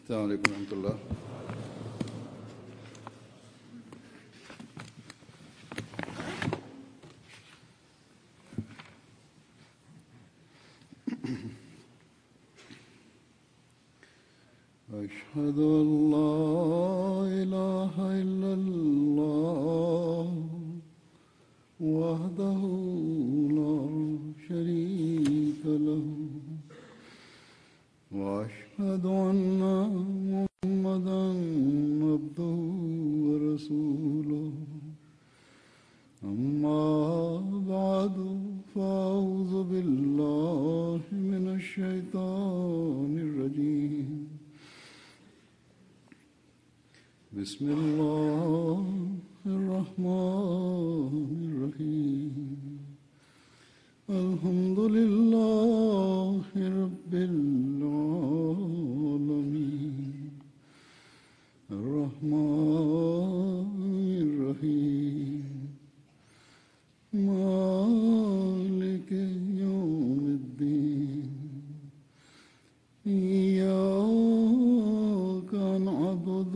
السلام عليكم ورحمة الله أشهد أن لا إله إلا الله وحده لا شريك له وأشهد أن محمدا عبده ورسوله أما بعد فأعوذ بالله من الشيطان الرجيم بسم الله الرحمن الرحيم الحمد لله رب العالمين الرحمن الرحيم مالك يوم الدين إياك نعبد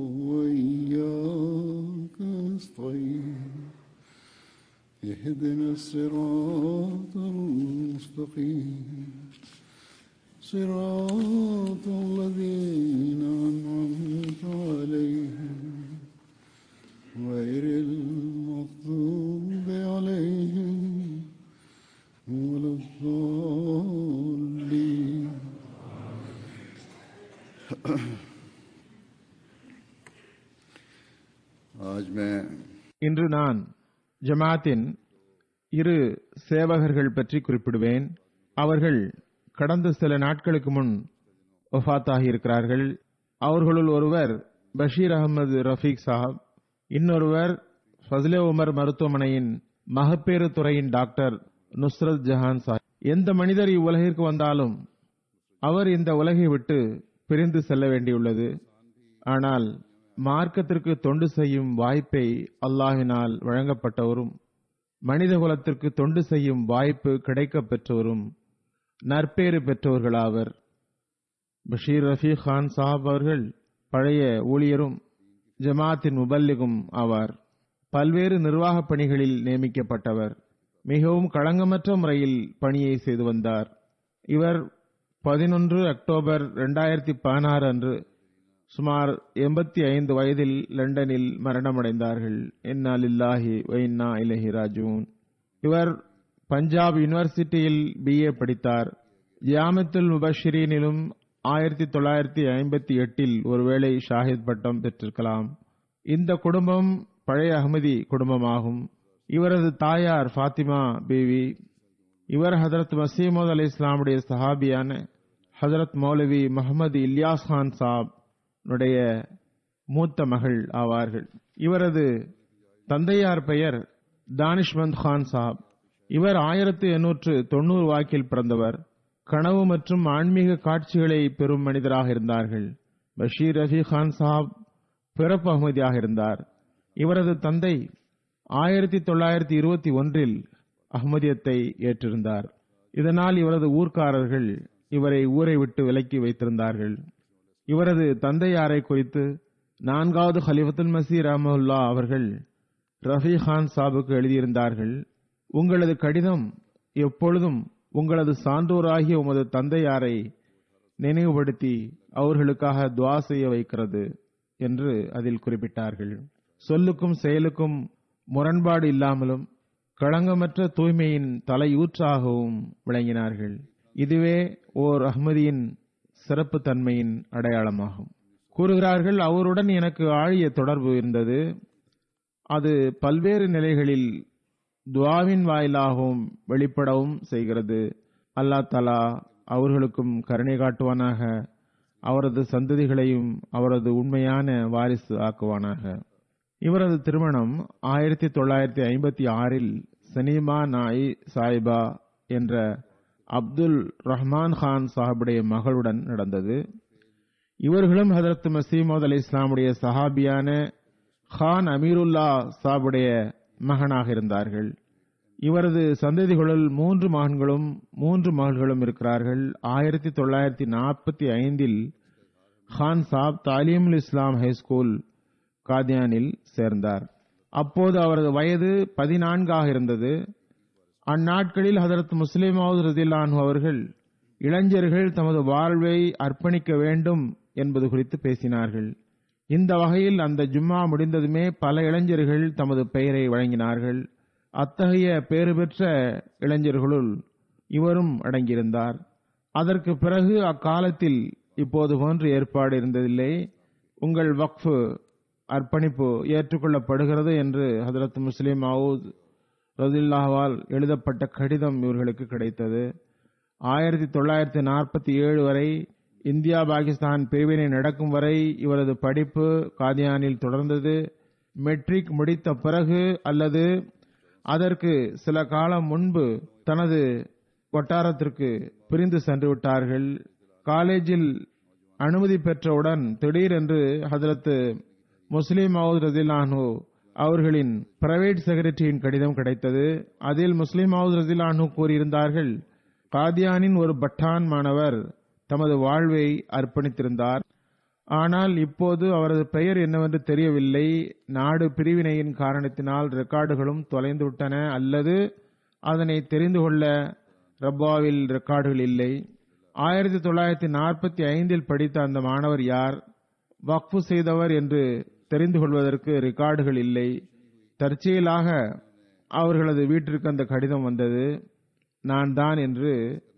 وإياك نستعين اهدنا الصراط المستقيم صراط الذين أنعمت عليهم غير المغضوب عليهم ولا الضالين आज मैं இன்று நான் ஜமாத்தின் இரு சேவகர்கள் பற்றி குறிப்பிடுவேன் அவர்கள் கடந்த சில நாட்களுக்கு முன் ஒஃபாத்தாகி இருக்கிறார்கள் அவர்களுள் ஒருவர் பஷீர் அகமது ரஃபீக் சாஹப் இன்னொருவர் ஃபஸ்லே உமர் மருத்துவமனையின் மகப்பேறு துறையின் டாக்டர் நுஸ்ரத் ஜஹான் சாஹிப் எந்த மனிதர் இவ்வுலகிற்கு வந்தாலும் அவர் இந்த உலகை விட்டு பிரிந்து செல்ல வேண்டியுள்ளது ஆனால் மார்க்கத்திற்கு தொண்டு செய்யும் வாய்ப்பை அல்லாஹினால் வழங்கப்பட்டவரும் மனித குலத்திற்கு தொண்டு செய்யும் வாய்ப்பு கிடைக்கப் பெற்றவரும் நற்பேறு பெற்றவர்களாவர் பஷீர் ரஃபீக் கான் சாஹப் அவர்கள் பழைய ஊழியரும் ஜமாத்தின் முபல்லிகும் ஆவார் பல்வேறு நிர்வாகப் பணிகளில் நியமிக்கப்பட்டவர் மிகவும் களங்கமற்ற முறையில் பணியை செய்து வந்தார் இவர் பதினொன்று அக்டோபர் இரண்டாயிரத்தி பதினாறு அன்று சுமார் எண்பத்தி ஐந்து வயதில் லண்டனில் மரணமடைந்தார்கள் இன்னா லில்லாஹி வைன்னா இலஹி ராஜூன் இவர் பஞ்சாப் யூனிவர்சிட்டியில் பிஏ படித்தார் ஜியாமத்துல் முபஷிரீனிலும் ஆயிரத்தி தொள்ளாயிரத்தி ஐம்பத்தி எட்டில் ஒருவேளை ஷாஹித் பட்டம் பெற்றிருக்கலாம் இந்த குடும்பம் பழைய அகமதி குடும்பமாகும் இவரது தாயார் ஃபாத்திமா பேவி இவர் ஹதரத் மசீமது அலி இஸ்லாமுடைய சஹாபியான ஹதரத் மௌலவி முகமது இல்யாஸ் கான் சாப் உடைய மூத்த மகள் ஆவார்கள் இவரது தந்தையார் பெயர் தானிஷ்மந்த் கான் சாப் இவர் ஆயிரத்து எண்ணூற்று தொண்ணூறு வாக்கில் பிறந்தவர் கனவு மற்றும் ஆன்மீக காட்சிகளை பெறும் மனிதராக இருந்தார்கள் பஷீர் ரஃபி கான் சாப் பிறப்பு அகமதியாக இருந்தார் இவரது தந்தை ஆயிரத்தி தொள்ளாயிரத்தி இருபத்தி ஒன்றில் அகமதியத்தை ஏற்றிருந்தார் இதனால் இவரது ஊர்க்காரர்கள் இவரை ஊரை விட்டு விலக்கி வைத்திருந்தார்கள் இவரது தந்தையாரை குறித்து நான்காவது ஹலிஃபத்துல் மசீர் ரஹமுல்லா அவர்கள் ரஃபி கான் சாபுக்கு எழுதியிருந்தார்கள் உங்களது கடிதம் எப்பொழுதும் உங்களது சான்றோராகிய உமது தந்தையாரை நினைவுபடுத்தி அவர்களுக்காக துவா செய்ய வைக்கிறது என்று அதில் குறிப்பிட்டார்கள் சொல்லுக்கும் செயலுக்கும் முரண்பாடு இல்லாமலும் களங்கமற்ற தூய்மையின் தலையூற்றாகவும் விளங்கினார்கள் இதுவே ஓர் அஹ்மதியின் சிறப்பு தன்மையின் அடையாளமாகும் கூறுகிறார்கள் அவருடன் எனக்கு ஆழிய தொடர்பு இருந்தது அது பல்வேறு நிலைகளில் துவாவின் வாயிலாகவும் வெளிப்படவும் செய்கிறது அல்லா தலா அவர்களுக்கும் கருணை காட்டுவானாக அவரது சந்ததிகளையும் அவரது உண்மையான வாரிசு ஆக்குவானாக இவரது திருமணம் ஆயிரத்தி தொள்ளாயிரத்தி ஐம்பத்தி ஆறில் சனீமா நாய் சாயிபா என்ற அப்துல் ரஹ்மான் கான் சாஹிபுடைய மகளுடன் நடந்தது இவர்களும் ஹதரத் மசீமோத் அலி இஸ்லாமுடைய சஹாபியான கான் அமீருல்லா சாபுடைய மகனாக இருந்தார்கள் இவரது சந்ததிகளுள் மூன்று மகன்களும் மூன்று மகள்களும் இருக்கிறார்கள் ஆயிரத்தி தொள்ளாயிரத்தி நாற்பத்தி ஐந்தில் கான் சாப் தாலீமுல் இஸ்லாம் ஹைஸ்கூல் காதியானில் சேர்ந்தார் அப்போது அவரது வயது பதினான்காக இருந்தது அந்நாட்களில் ஹதரத் முஸ்லிம் ரதில்லான் அவர்கள் இளைஞர்கள் தமது வாழ்வை அர்ப்பணிக்க வேண்டும் என்பது குறித்து பேசினார்கள் இந்த வகையில் அந்த ஜும்மா முடிந்ததுமே பல இளைஞர்கள் தமது பெயரை வழங்கினார்கள் அத்தகைய பேறு பெற்ற இளைஞர்களுள் இவரும் அடங்கியிருந்தார் அதற்கு பிறகு அக்காலத்தில் இப்போது போன்று ஏற்பாடு இருந்ததில்லை உங்கள் வக்ஃபு அர்ப்பணிப்பு ஏற்றுக்கொள்ளப்படுகிறது என்று ஹதரத் முஸ்லிம் மவுத் ரதில்லாவால் எழுதப்பட்ட கடிதம் இவர்களுக்கு கிடைத்தது ஆயிரத்தி தொள்ளாயிரத்தி நாற்பத்தி ஏழு வரை இந்தியா பாகிஸ்தான் பிரிவினை நடக்கும் வரை இவரது படிப்பு காதியானில் தொடர்ந்தது மெட்ரிக் முடித்த பிறகு அல்லது அதற்கு சில காலம் முன்பு தனது வட்டாரத்திற்கு பிரிந்து சென்று விட்டார்கள் காலேஜில் அனுமதி பெற்றவுடன் திடீரென்று ஹதரத் முஸ்லிம் மவுத் ரதிலானு அவர்களின் பிரைவேட் செக்ரட்டரியின் கடிதம் கிடைத்தது அதில் முஸ்லிம் மவுத் ரதிலானு கூறியிருந்தார்கள் காதியானின் ஒரு பட்டான் மாணவர் தமது வாழ்வை அர்ப்பணித்திருந்தார் ஆனால் இப்போது அவரது பெயர் என்னவென்று தெரியவில்லை நாடு பிரிவினையின் காரணத்தினால் ரெக்கார்டுகளும் தொலைந்துவிட்டன அல்லது அதனை தெரிந்து கொள்ள ரப்பாவில் ரெக்கார்டுகள் இல்லை ஆயிரத்தி தொள்ளாயிரத்தி நாற்பத்தி ஐந்தில் படித்த அந்த மாணவர் யார் வக்ஃபு செய்தவர் என்று தெரிந்து கொள்வதற்கு ரெக்கார்டுகள் இல்லை தற்செயலாக அவர்களது வீட்டிற்கு அந்த கடிதம் வந்தது நான் தான் என்று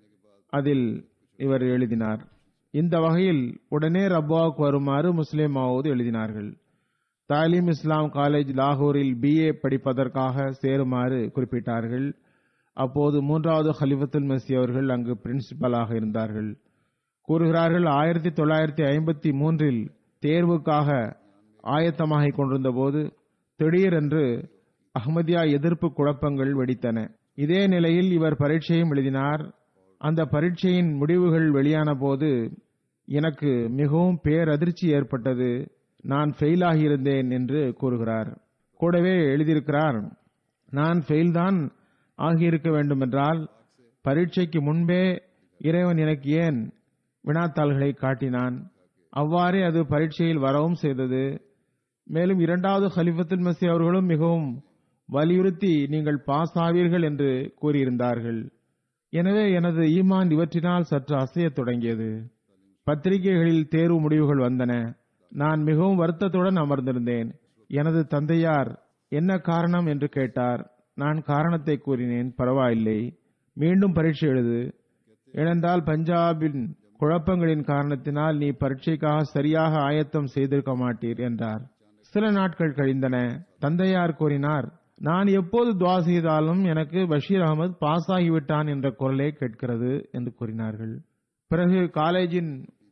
அதில் இவர் எழுதினார் இந்த வகையில் உடனே ரப்பாவுக்கு வருமாறு முஸ்லிம் மாவூத் எழுதினார்கள் தாலீம் இஸ்லாம் காலேஜ் லாகூரில் பிஏ படிப்பதற்காக சேருமாறு குறிப்பிட்டார்கள் அப்போது மூன்றாவது ஹலிஃபத்துல் மசி அவர்கள் அங்கு பிரின்சிபலாக இருந்தார்கள் கூறுகிறார்கள் ஆயிரத்தி தொள்ளாயிரத்தி ஐம்பத்தி மூன்றில் தேர்வுக்காக ஆயத்தமாகிக் கொண்டிருந்த போது திடீரென்று அஹ்மதியா எதிர்ப்பு குழப்பங்கள் வெடித்தன இதே நிலையில் இவர் பரீட்சையும் எழுதினார் அந்த பரீட்சையின் முடிவுகள் வெளியான போது எனக்கு மிகவும் பேரதிர்ச்சி ஏற்பட்டது நான் ஃபெயில் ஆகியிருந்தேன் என்று கூறுகிறார் கூடவே எழுதியிருக்கிறார் நான் ஃபெயில் தான் ஆகியிருக்க வேண்டுமென்றால் பரீட்சைக்கு முன்பே இறைவன் எனக்கு ஏன் வினாத்தாள்களை காட்டினான் அவ்வாறே அது பரீட்சையில் வரவும் செய்தது மேலும் இரண்டாவது ஹலிஃபத்துல் மசி அவர்களும் மிகவும் வலியுறுத்தி நீங்கள் பாஸ் ஆவீர்கள் என்று கூறியிருந்தார்கள் எனவே எனது ஈமான் இவற்றினால் சற்று அசையத் தொடங்கியது பத்திரிகைகளில் தேர்வு முடிவுகள் வந்தன நான் மிகவும் வருத்தத்துடன் அமர்ந்திருந்தேன் எனது தந்தையார் என்ன காரணம் என்று கேட்டார் நான் காரணத்தை கூறினேன் பரவாயில்லை மீண்டும் பரீட்சை எழுது ஏனென்றால் பஞ்சாபின் குழப்பங்களின் காரணத்தினால் நீ பரீட்சைக்காக சரியாக ஆயத்தம் செய்திருக்க மாட்டீர் என்றார் சில நாட்கள் கழிந்தன தந்தையார் கூறினார் நான் எப்போது துவா செய்தாலும் எனக்கு பஷீர் அகமது பாஸ் ஆகிவிட்டான் என்ற குரலே கேட்கிறது என்று கூறினார்கள் பிறகு காலேஜின்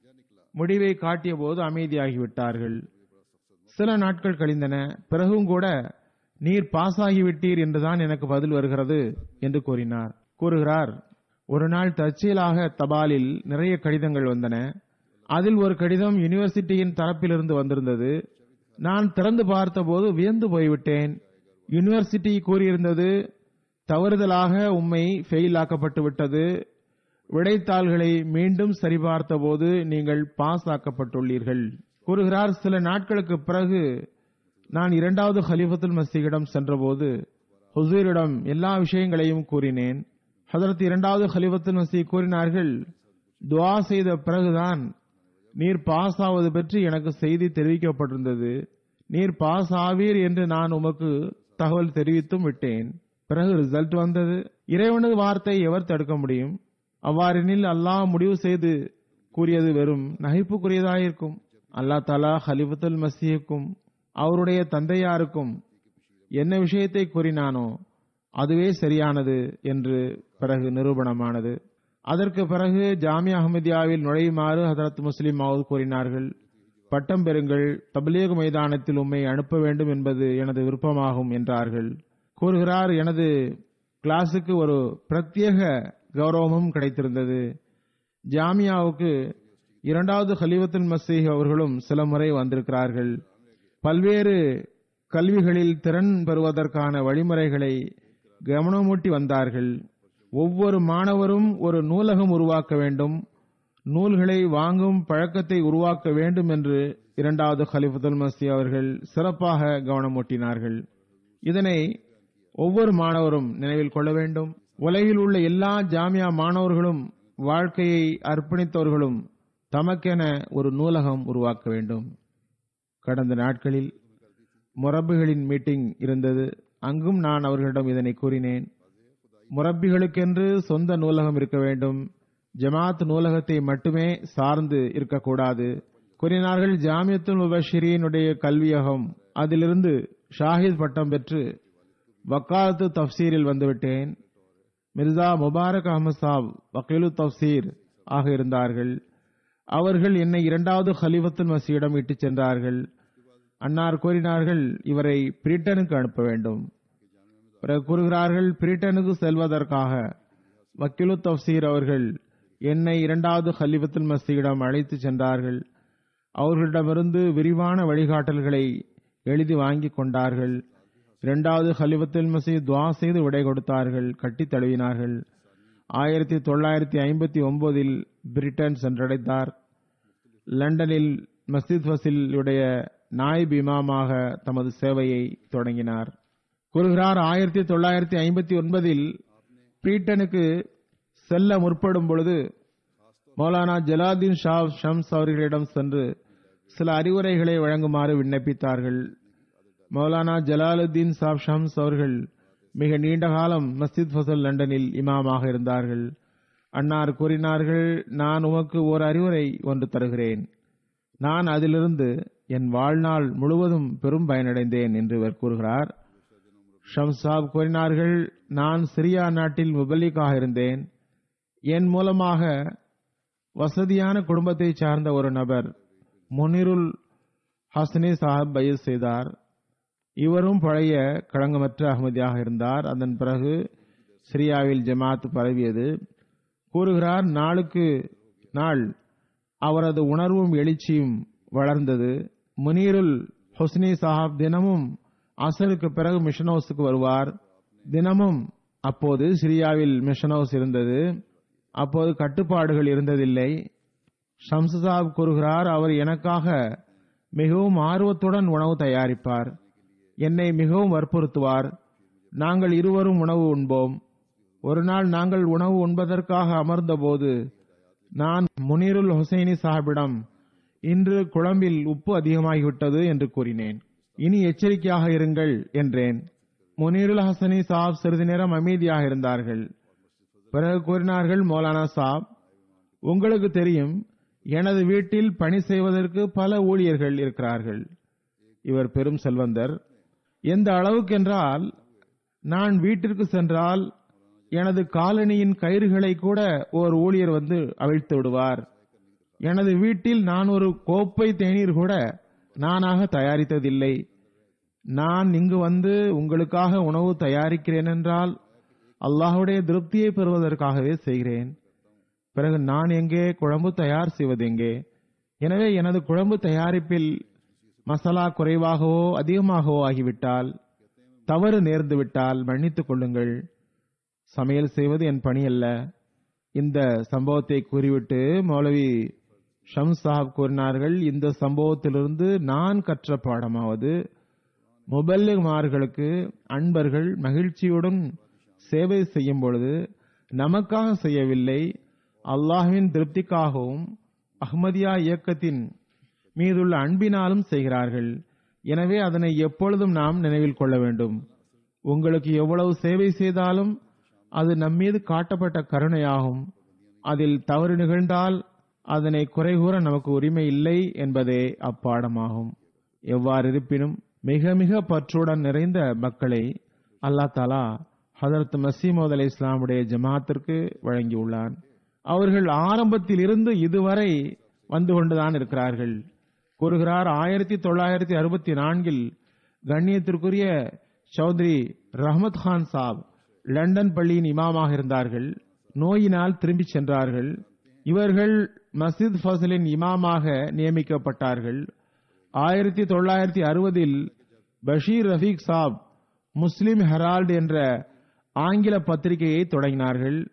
முடிவை காட்டிய போது அமைதியாகிவிட்டார்கள் சில நாட்கள் கழிந்தன பிறகும் கூட நீர் பாஸ் ஆகிவிட்டீர் என்றுதான் எனக்கு பதில் வருகிறது என்று கூறினார் கூறுகிறார் ஒரு நாள் தற்செயலாக தபாலில் நிறைய கடிதங்கள் வந்தன அதில் ஒரு கடிதம் யூனிவர்சிட்டியின் தரப்பிலிருந்து வந்திருந்தது நான் திறந்து பார்த்தபோது வியந்து போய்விட்டேன் யூனிவர்சிட்டி கூறியிருந்தது தவறுதலாக உம்மை ஃபெயில் ஆக்கப்பட்டு விட்டது விடைத்தாள்களை மீண்டும் சரிபார்த்தபோது நீங்கள் பாஸ் ஆக்கப்பட்டுள்ளீர்கள் கூறுகிறார் சில நாட்களுக்கு பிறகு நான் இரண்டாவது ஹலிஃபத்துல் மசீகிடம் சென்றபோது ஹுசூரிடம் எல்லா விஷயங்களையும் கூறினேன் ஹதரத் இரண்டாவது ஹலிஃபத்துல் மசீ கூறினார்கள் துவா செய்த பிறகுதான் நீர் பாஸ் ஆவது பற்றி எனக்கு செய்தி தெரிவிக்கப்பட்டிருந்தது நீர் பாஸ் ஆவீர் என்று நான் உமக்கு தகவல் தெரிவித்தும் விட்டேன் பிறகு ரிசல்ட் வந்தது இறைவனது வார்த்தை எவர் தடுக்க முடியும் அவ்வாறெனில் அல்லாஹ் முடிவு செய்து கூறியது வெறும் நகைப்புக்குரியதாயிருக்கும் அல்லா தாலா ஹலிஃபத்துல் மசீஹுக்கும் அவருடைய தந்தையாருக்கும் என்ன விஷயத்தை கூறினானோ அதுவே சரியானது என்று பிறகு நிரூபணமானது அதற்கு பிறகு ஜாமியா அஹமதியாவில் நுழையுமாறு ஹதரத் முஸ்லிம் மவுத் கூறினார்கள் பட்டம் பெறுங்கள் தபிலீக் மைதானத்தில் உம்மை அனுப்ப வேண்டும் என்பது எனது விருப்பமாகும் என்றார்கள் கூறுகிறார் எனது கிளாஸுக்கு ஒரு பிரத்யேக கௌரவமும் கிடைத்திருந்தது ஜாமியாவுக்கு இரண்டாவது ஹலிவத்துல் மசீஹ் அவர்களும் சில முறை வந்திருக்கிறார்கள் பல்வேறு கல்விகளில் திறன் பெறுவதற்கான வழிமுறைகளை கவனமூட்டி வந்தார்கள் ஒவ்வொரு மாணவரும் ஒரு நூலகம் உருவாக்க வேண்டும் நூல்களை வாங்கும் பழக்கத்தை உருவாக்க வேண்டும் என்று இரண்டாவது ஹலிஃபத்துல் மசி அவர்கள் சிறப்பாக கவனமூட்டினார்கள் இதனை ஒவ்வொரு மாணவரும் நினைவில் கொள்ள வேண்டும் உலகில் உள்ள எல்லா ஜாமியா மாணவர்களும் வாழ்க்கையை அர்ப்பணித்தவர்களும் தமக்கென ஒரு நூலகம் உருவாக்க வேண்டும் கடந்த நாட்களில் முரப்புகளின் மீட்டிங் இருந்தது அங்கும் நான் அவர்களிடம் இதனை கூறினேன் முரப்பிகளுக்கென்று சொந்த நூலகம் இருக்க வேண்டும் ஜமாத் நூலகத்தை மட்டுமே சார்ந்து இருக்கக்கூடாது கூறினார்கள் ஜாமியத்துல் முபஷிரியினுடைய கல்வியகம் அதிலிருந்து ஷாஹித் பட்டம் பெற்று வக்காலத்து தப்சீரில் வந்துவிட்டேன் மிர்சா முபாரக் அஹமது சாப் வக்கீலு தப்சீர் ஆக இருந்தார்கள் அவர்கள் என்னை இரண்டாவது ஹலிஃபத்துல் மசியிடம் இட்டுச் சென்றார்கள் அன்னார் கூறினார்கள் இவரை பிரிட்டனுக்கு அனுப்ப வேண்டும் பிறகு கூறுகிறார்கள் பிரிட்டனுக்கு செல்வதற்காக வக்கீலு தப்சீர் அவர்கள் என்னை இரண்டாவது ஹலிஃபத்துல் மசியிடம் அழைத்து சென்றார்கள் அவர்களிடமிருந்து விரிவான வழிகாட்டல்களை எழுதி வாங்கிக் கொண்டார்கள் இரண்டாவது ஹலிஃபத்துல் மசி துவா செய்து விடை கொடுத்தார்கள் கட்டித் தழுவினார்கள் ஆயிரத்தி தொள்ளாயிரத்தி ஐம்பத்தி ஒன்பதில் பிரிட்டன் சென்றடைந்தார் லண்டனில் மஸ்ஜித் ஃபசிலுடைய நாயிப் இமாமாக தமது சேவையை தொடங்கினார் கூறுகிறார் ஆயிரத்தி தொள்ளாயிரத்தி ஐம்பத்தி ஒன்பதில் பிரிட்டனுக்கு செல்ல முற்படும் பொழுது மௌலானா ஜலாதீன் ஷா ஷம்ஸ் அவர்களிடம் சென்று சில அறிவுரைகளை வழங்குமாறு விண்ணப்பித்தார்கள் மௌலானா ஜலாலுத்தீன் சாப் ஷம்ஸ் அவர்கள் மிக நீண்ட காலம் மஸ்ஜித் ஃபசல் லண்டனில் இமாமாக இருந்தார்கள் அன்னார் கூறினார்கள் நான் உமக்கு ஓர் அறிவுரை ஒன்று தருகிறேன் நான் அதிலிருந்து என் வாழ்நாள் முழுவதும் பெரும் பயனடைந்தேன் என்று இவர் கூறுகிறார் ஷம்சாப் கூறினார்கள் நான் சிரியா நாட்டில் முபல்லிக்காக இருந்தேன் என் மூலமாக வசதியான குடும்பத்தை சார்ந்த ஒரு நபர் முனிருல் ஹஸ்னி சாஹிப் பயிர் செய்தார் இவரும் பழைய களங்கமற்ற அகமதியாக இருந்தார் அதன் பிறகு சிரியாவில் ஜமாத் பரவியது கூறுகிறார் நாளுக்கு நாள் அவரது உணர்வும் எழுச்சியும் வளர்ந்தது முனீருல் ஹொஸ்னி சாஹாப் தினமும் அசருக்கு பிறகு மிஷன் ஹவுஸுக்கு வருவார் தினமும் அப்போது சிரியாவில் மிஷன் ஹவுஸ் இருந்தது அப்போது கட்டுப்பாடுகள் இருந்ததில்லை ஷம்சு சாஹிப் கூறுகிறார் அவர் எனக்காக மிகவும் ஆர்வத்துடன் உணவு தயாரிப்பார் என்னை மிகவும் வற்புறுத்துவார் நாங்கள் இருவரும் உணவு உண்போம் ஒரு நாள் நாங்கள் உணவு உண்பதற்காக அமர்ந்தபோது நான் முனீருல் ஹுசைனி சாஹிபிடம் இன்று குழம்பில் உப்பு அதிகமாகிவிட்டது என்று கூறினேன் இனி எச்சரிக்கையாக இருங்கள் என்றேன் முனீருல் ஹசனி சாப் சிறிது நேரம் அமைதியாக இருந்தார்கள் பிறகு கூறினார்கள் மௌலானா சாப் உங்களுக்கு தெரியும் எனது வீட்டில் பணி செய்வதற்கு பல ஊழியர்கள் இருக்கிறார்கள் இவர் பெரும் செல்வந்தர் எந்த அளவுக்கென்றால் நான் வீட்டிற்கு சென்றால் எனது காலனியின் கயிறுகளை கூட ஓர் ஊழியர் வந்து அவிழ்த்து விடுவார் எனது வீட்டில் நான் ஒரு கோப்பை தேநீர் கூட நானாக தயாரித்ததில்லை நான் இங்கு வந்து உங்களுக்காக உணவு தயாரிக்கிறேன் என்றால் அல்லாஹுடைய திருப்தியை பெறுவதற்காகவே செய்கிறேன் பிறகு நான் எங்கே குழம்பு தயார் செய்வது எங்கே எனவே எனது குழம்பு தயாரிப்பில் மசாலா குறைவாகவோ அதிகமாகவோ ஆகிவிட்டால் தவறு நேர்ந்து விட்டால் மன்னித்துக் கொள்ளுங்கள் சமையல் செய்வது என் பணி அல்ல இந்த சம்பவத்தை கூறிவிட்டு மௌலவி ஷம் சாஹப் கூறினார்கள் இந்த சம்பவத்திலிருந்து நான் கற்ற பாடமாவது முபல்லிமார்களுக்கு அன்பர்கள் மகிழ்ச்சியுடன் சேவை செய்யும் பொழுது நமக்காக செய்யவில்லை அல்லாஹ்வின் திருப்திக்காகவும் அஹ்மதியா இயக்கத்தின் மீதுள்ள அன்பினாலும் செய்கிறார்கள் எனவே அதனை எப்பொழுதும் நாம் நினைவில் கொள்ள வேண்டும் உங்களுக்கு எவ்வளவு சேவை செய்தாலும் அது நம்மீது காட்டப்பட்ட கருணையாகும் அதில் தவறு நிகழ்ந்தால் அதனை குறைகூற நமக்கு உரிமை இல்லை என்பதே அப்பாடமாகும் எவ்வாறு இருப்பினும் மிக மிக பற்றுடன் நிறைந்த மக்களை அல்லாஹ் தாலா ஹதரத் மசீமோத் அலி இஸ்லாமுடைய ஜமாத்திற்கு வழங்கியுள்ளான் அவர்கள் ஆரம்பத்தில் இருந்து இதுவரை வந்து கொண்டுதான் இருக்கிறார்கள் கூறுகிறார் ஆயிரத்தி தொள்ளாயிரத்தி அறுபத்தி நான்கில் கண்ணியத்திற்குரிய சௌத்ரி ரஹமத் கான் சாப் லண்டன் பள்ளியின் இமாமாக இருந்தார்கள் நோயினால் திரும்பிச் சென்றார்கள் இவர்கள் மஸ்ஜித் ஃபசலின் இமாமாக நியமிக்கப்பட்டார்கள் ஆயிரத்தி தொள்ளாயிரத்தி அறுபதில் பஷீர் ரஃபீக் சாப் முஸ்லிம் ஹெரால்டு என்ற ஆங்கில பத்திரிகையை தொடங்கினார்கள்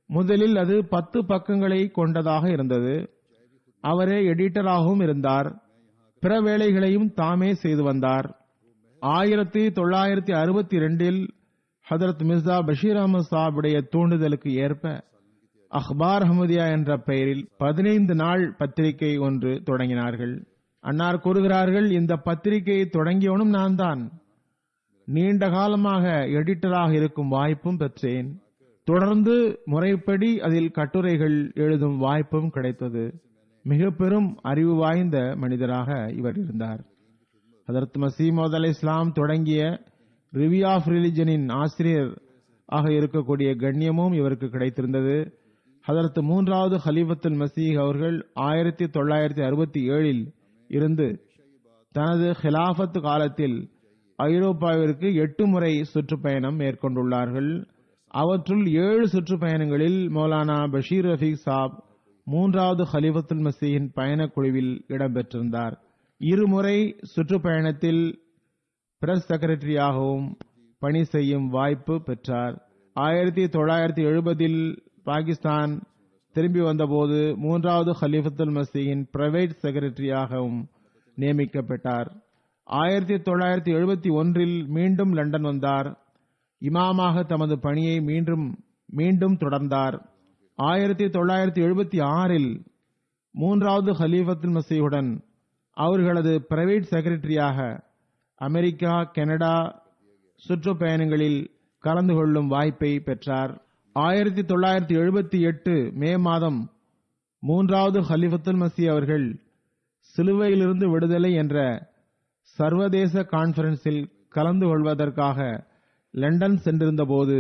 முதலில் அது பத்து பக்கங்களை கொண்டதாக இருந்தது அவரே எடிட்டராகவும் இருந்தார் பிற வேலைகளையும் தாமே செய்து வந்தார் ஆயிரத்தி தொள்ளாயிரத்தி அறுபத்தி இரண்டில் ஹதரத் மிர்சா பஷீர் அஹமது சாஹிபுடைய தூண்டுதலுக்கு ஏற்ப அஹ்பார் அஹமதியா என்ற பெயரில் பதினைந்து நாள் பத்திரிகை ஒன்று தொடங்கினார்கள் அன்னார் கூறுகிறார்கள் இந்த பத்திரிகையை தொடங்கியவனும் நான் தான் நீண்ட காலமாக எடிட்டராக இருக்கும் வாய்ப்பும் பெற்றேன் தொடர்ந்து முறைப்படி அதில் கட்டுரைகள் எழுதும் வாய்ப்பும் கிடைத்தது மிக பெரும் அறிவு வாய்ந்த மனிதராக இவர் இருந்தார் அதற்கு மசீமோத் அலை இஸ்லாம் தொடங்கிய ரிவ்யூ ஆஃப் ரிலிஜனின் ஆசிரியர் ஆக இருக்கக்கூடிய கண்ணியமும் இவருக்கு கிடைத்திருந்தது அதற்கு மூன்றாவது ஹலீஃபத்துல் மசீஹ் அவர்கள் ஆயிரத்தி தொள்ளாயிரத்தி அறுபத்தி ஏழில் இருந்து தனது ஹிலாஃபத் காலத்தில் ஐரோப்பாவிற்கு எட்டு முறை சுற்றுப்பயணம் மேற்கொண்டுள்ளார்கள் அவற்றுள் ஏழு சுற்றுப்பயணங்களில் மௌலானா பஷீர் ரஃபீக் சாப் மூன்றாவது ஹலிஃபத்துல் மசீஹின் பயணக்குழுவில் இடம்பெற்றிருந்தார் இருமுறை சுற்றுப்பயணத்தில் பிரஸ் செக்ரட்டரியாகவும் பணி செய்யும் வாய்ப்பு பெற்றார் ஆயிரத்தி தொள்ளாயிரத்தி எழுபதில் பாகிஸ்தான் திரும்பி வந்தபோது மூன்றாவது ஹலிஃபத்துல் மசீஹின் பிரைவேட் செக்ரட்டரியாகவும் நியமிக்கப்பட்டார் ஆயிரத்தி தொள்ளாயிரத்தி எழுபத்தி ஒன்றில் மீண்டும் லண்டன் வந்தார் இமாமாக தமது பணியை மீண்டும் மீண்டும் தொடர்ந்தார் ஆயிரத்தி தொள்ளாயிரத்தி எழுபத்தி ஆறில் மூன்றாவது ஹலீஃபத்துல் மசீஹுடன் அவர்களது பிரைவேட் செக்ரட்டரியாக அமெரிக்கா கனடா சுற்றுப்பயணங்களில் கலந்து கொள்ளும் வாய்ப்பை பெற்றார் ஆயிரத்தி தொள்ளாயிரத்தி எழுபத்தி எட்டு மே மாதம் மூன்றாவது ஹலிஃபத்துல் மசி அவர்கள் சிலுவையிலிருந்து விடுதலை என்ற சர்வதேச கான்பரன்ஸில் கலந்து கொள்வதற்காக லண்டன் சென்றிருந்தபோது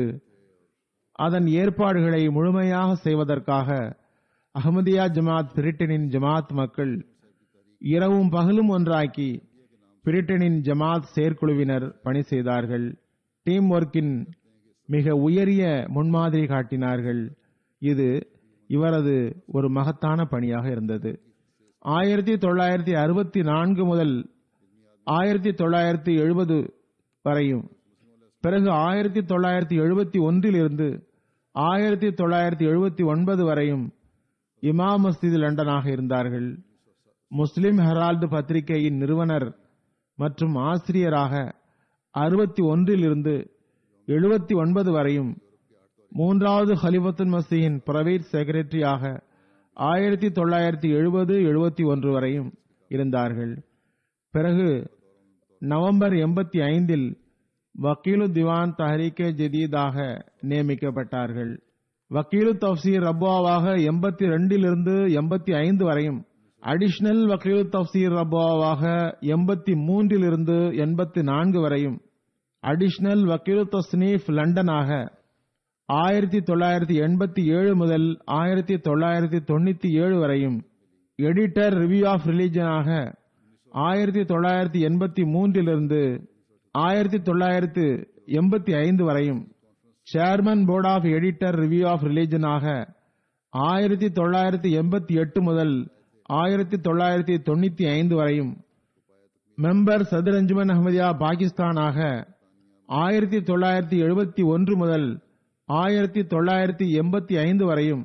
அதன் ஏற்பாடுகளை முழுமையாக செய்வதற்காக அகமதியா ஜமாத் பிரிட்டனின் ஜமாத் மக்கள் இரவும் பகலும் ஒன்றாக்கி பிரிட்டனின் ஜமாத் செயற்குழுவினர் பணி செய்தார்கள் டீம் ஒர்க்கின் மிக உயரிய முன்மாதிரி காட்டினார்கள் இது இவரது ஒரு மகத்தான பணியாக இருந்தது ஆயிரத்தி தொள்ளாயிரத்தி அறுபத்தி நான்கு முதல் ஆயிரத்தி தொள்ளாயிரத்தி எழுபது வரையும் பிறகு ஆயிரத்தி தொள்ளாயிரத்தி எழுபத்தி ஒன்றில் இருந்து ஆயிரத்தி தொள்ளாயிரத்தி எழுபத்தி ஒன்பது வரையும் இமா மஸ்ஜித் லண்டனாக இருந்தார்கள் முஸ்லிம் ஹெரால்டு பத்திரிகையின் நிறுவனர் மற்றும் ஆசிரியராக அறுபத்தி ஒன்றில் இருந்து எழுபத்தி ஒன்பது வரையும் மூன்றாவது ஹலிஃபத்துல் மசீயின் பிரைவேட் செக்ரட்டரியாக ஆயிரத்தி தொள்ளாயிரத்தி எழுபது எழுபத்தி ஒன்று வரையும் இருந்தார்கள் பிறகு நவம்பர் எண்பத்தி ஐந்தில் வக்கீலு திவான் தஹரீகே ஜதீதாக நியமிக்கப்பட்டார்கள் வக்கீலு தப்சீர் ரப்பாவாக எண்பத்தி ரெண்டிலிருந்து எண்பத்தி ஐந்து வரையும் அடிஷனல் வக்கீலு தப்சீர் ரப்பாவாக எண்பத்தி மூன்றிலிருந்து எண்பத்தி நான்கு வரையும் அடிஷனல் வக்கீலு தஸ்னீஃப் லண்டனாக ஆயிரத்தி தொள்ளாயிரத்தி எண்பத்தி ஏழு முதல் ஆயிரத்தி தொள்ளாயிரத்தி தொண்ணூத்தி ஏழு வரையும் எடிட்டர் ரிவ்யூ ஆஃப் ரிலீஜனாக ஆயிரத்தி தொள்ளாயிரத்தி எண்பத்தி மூன்றிலிருந்து ஆயிரத்தி தொள்ளாயிரத்து எண்பத்தி ஐந்து வரையும் chairman board of editor review of ரிலீஜனாக ஆயிரத்தி தொள்ளாயிரத்தி எண்பத்தி எட்டு முதல் ஆயிரத்தி தொள்ளாயிரத்தி தொண்ணூத்தி ஐந்து வரையும் மெம்பர் சதுர் அஞ்சுமன் அஹமதியா பாகிஸ்தானாக ஆயிரத்தி தொள்ளாயிரத்தி எழுபத்தி ஒன்று முதல் ஆயிரத்தி தொள்ளாயிரத்தி எண்பத்தி ஐந்து வரையும்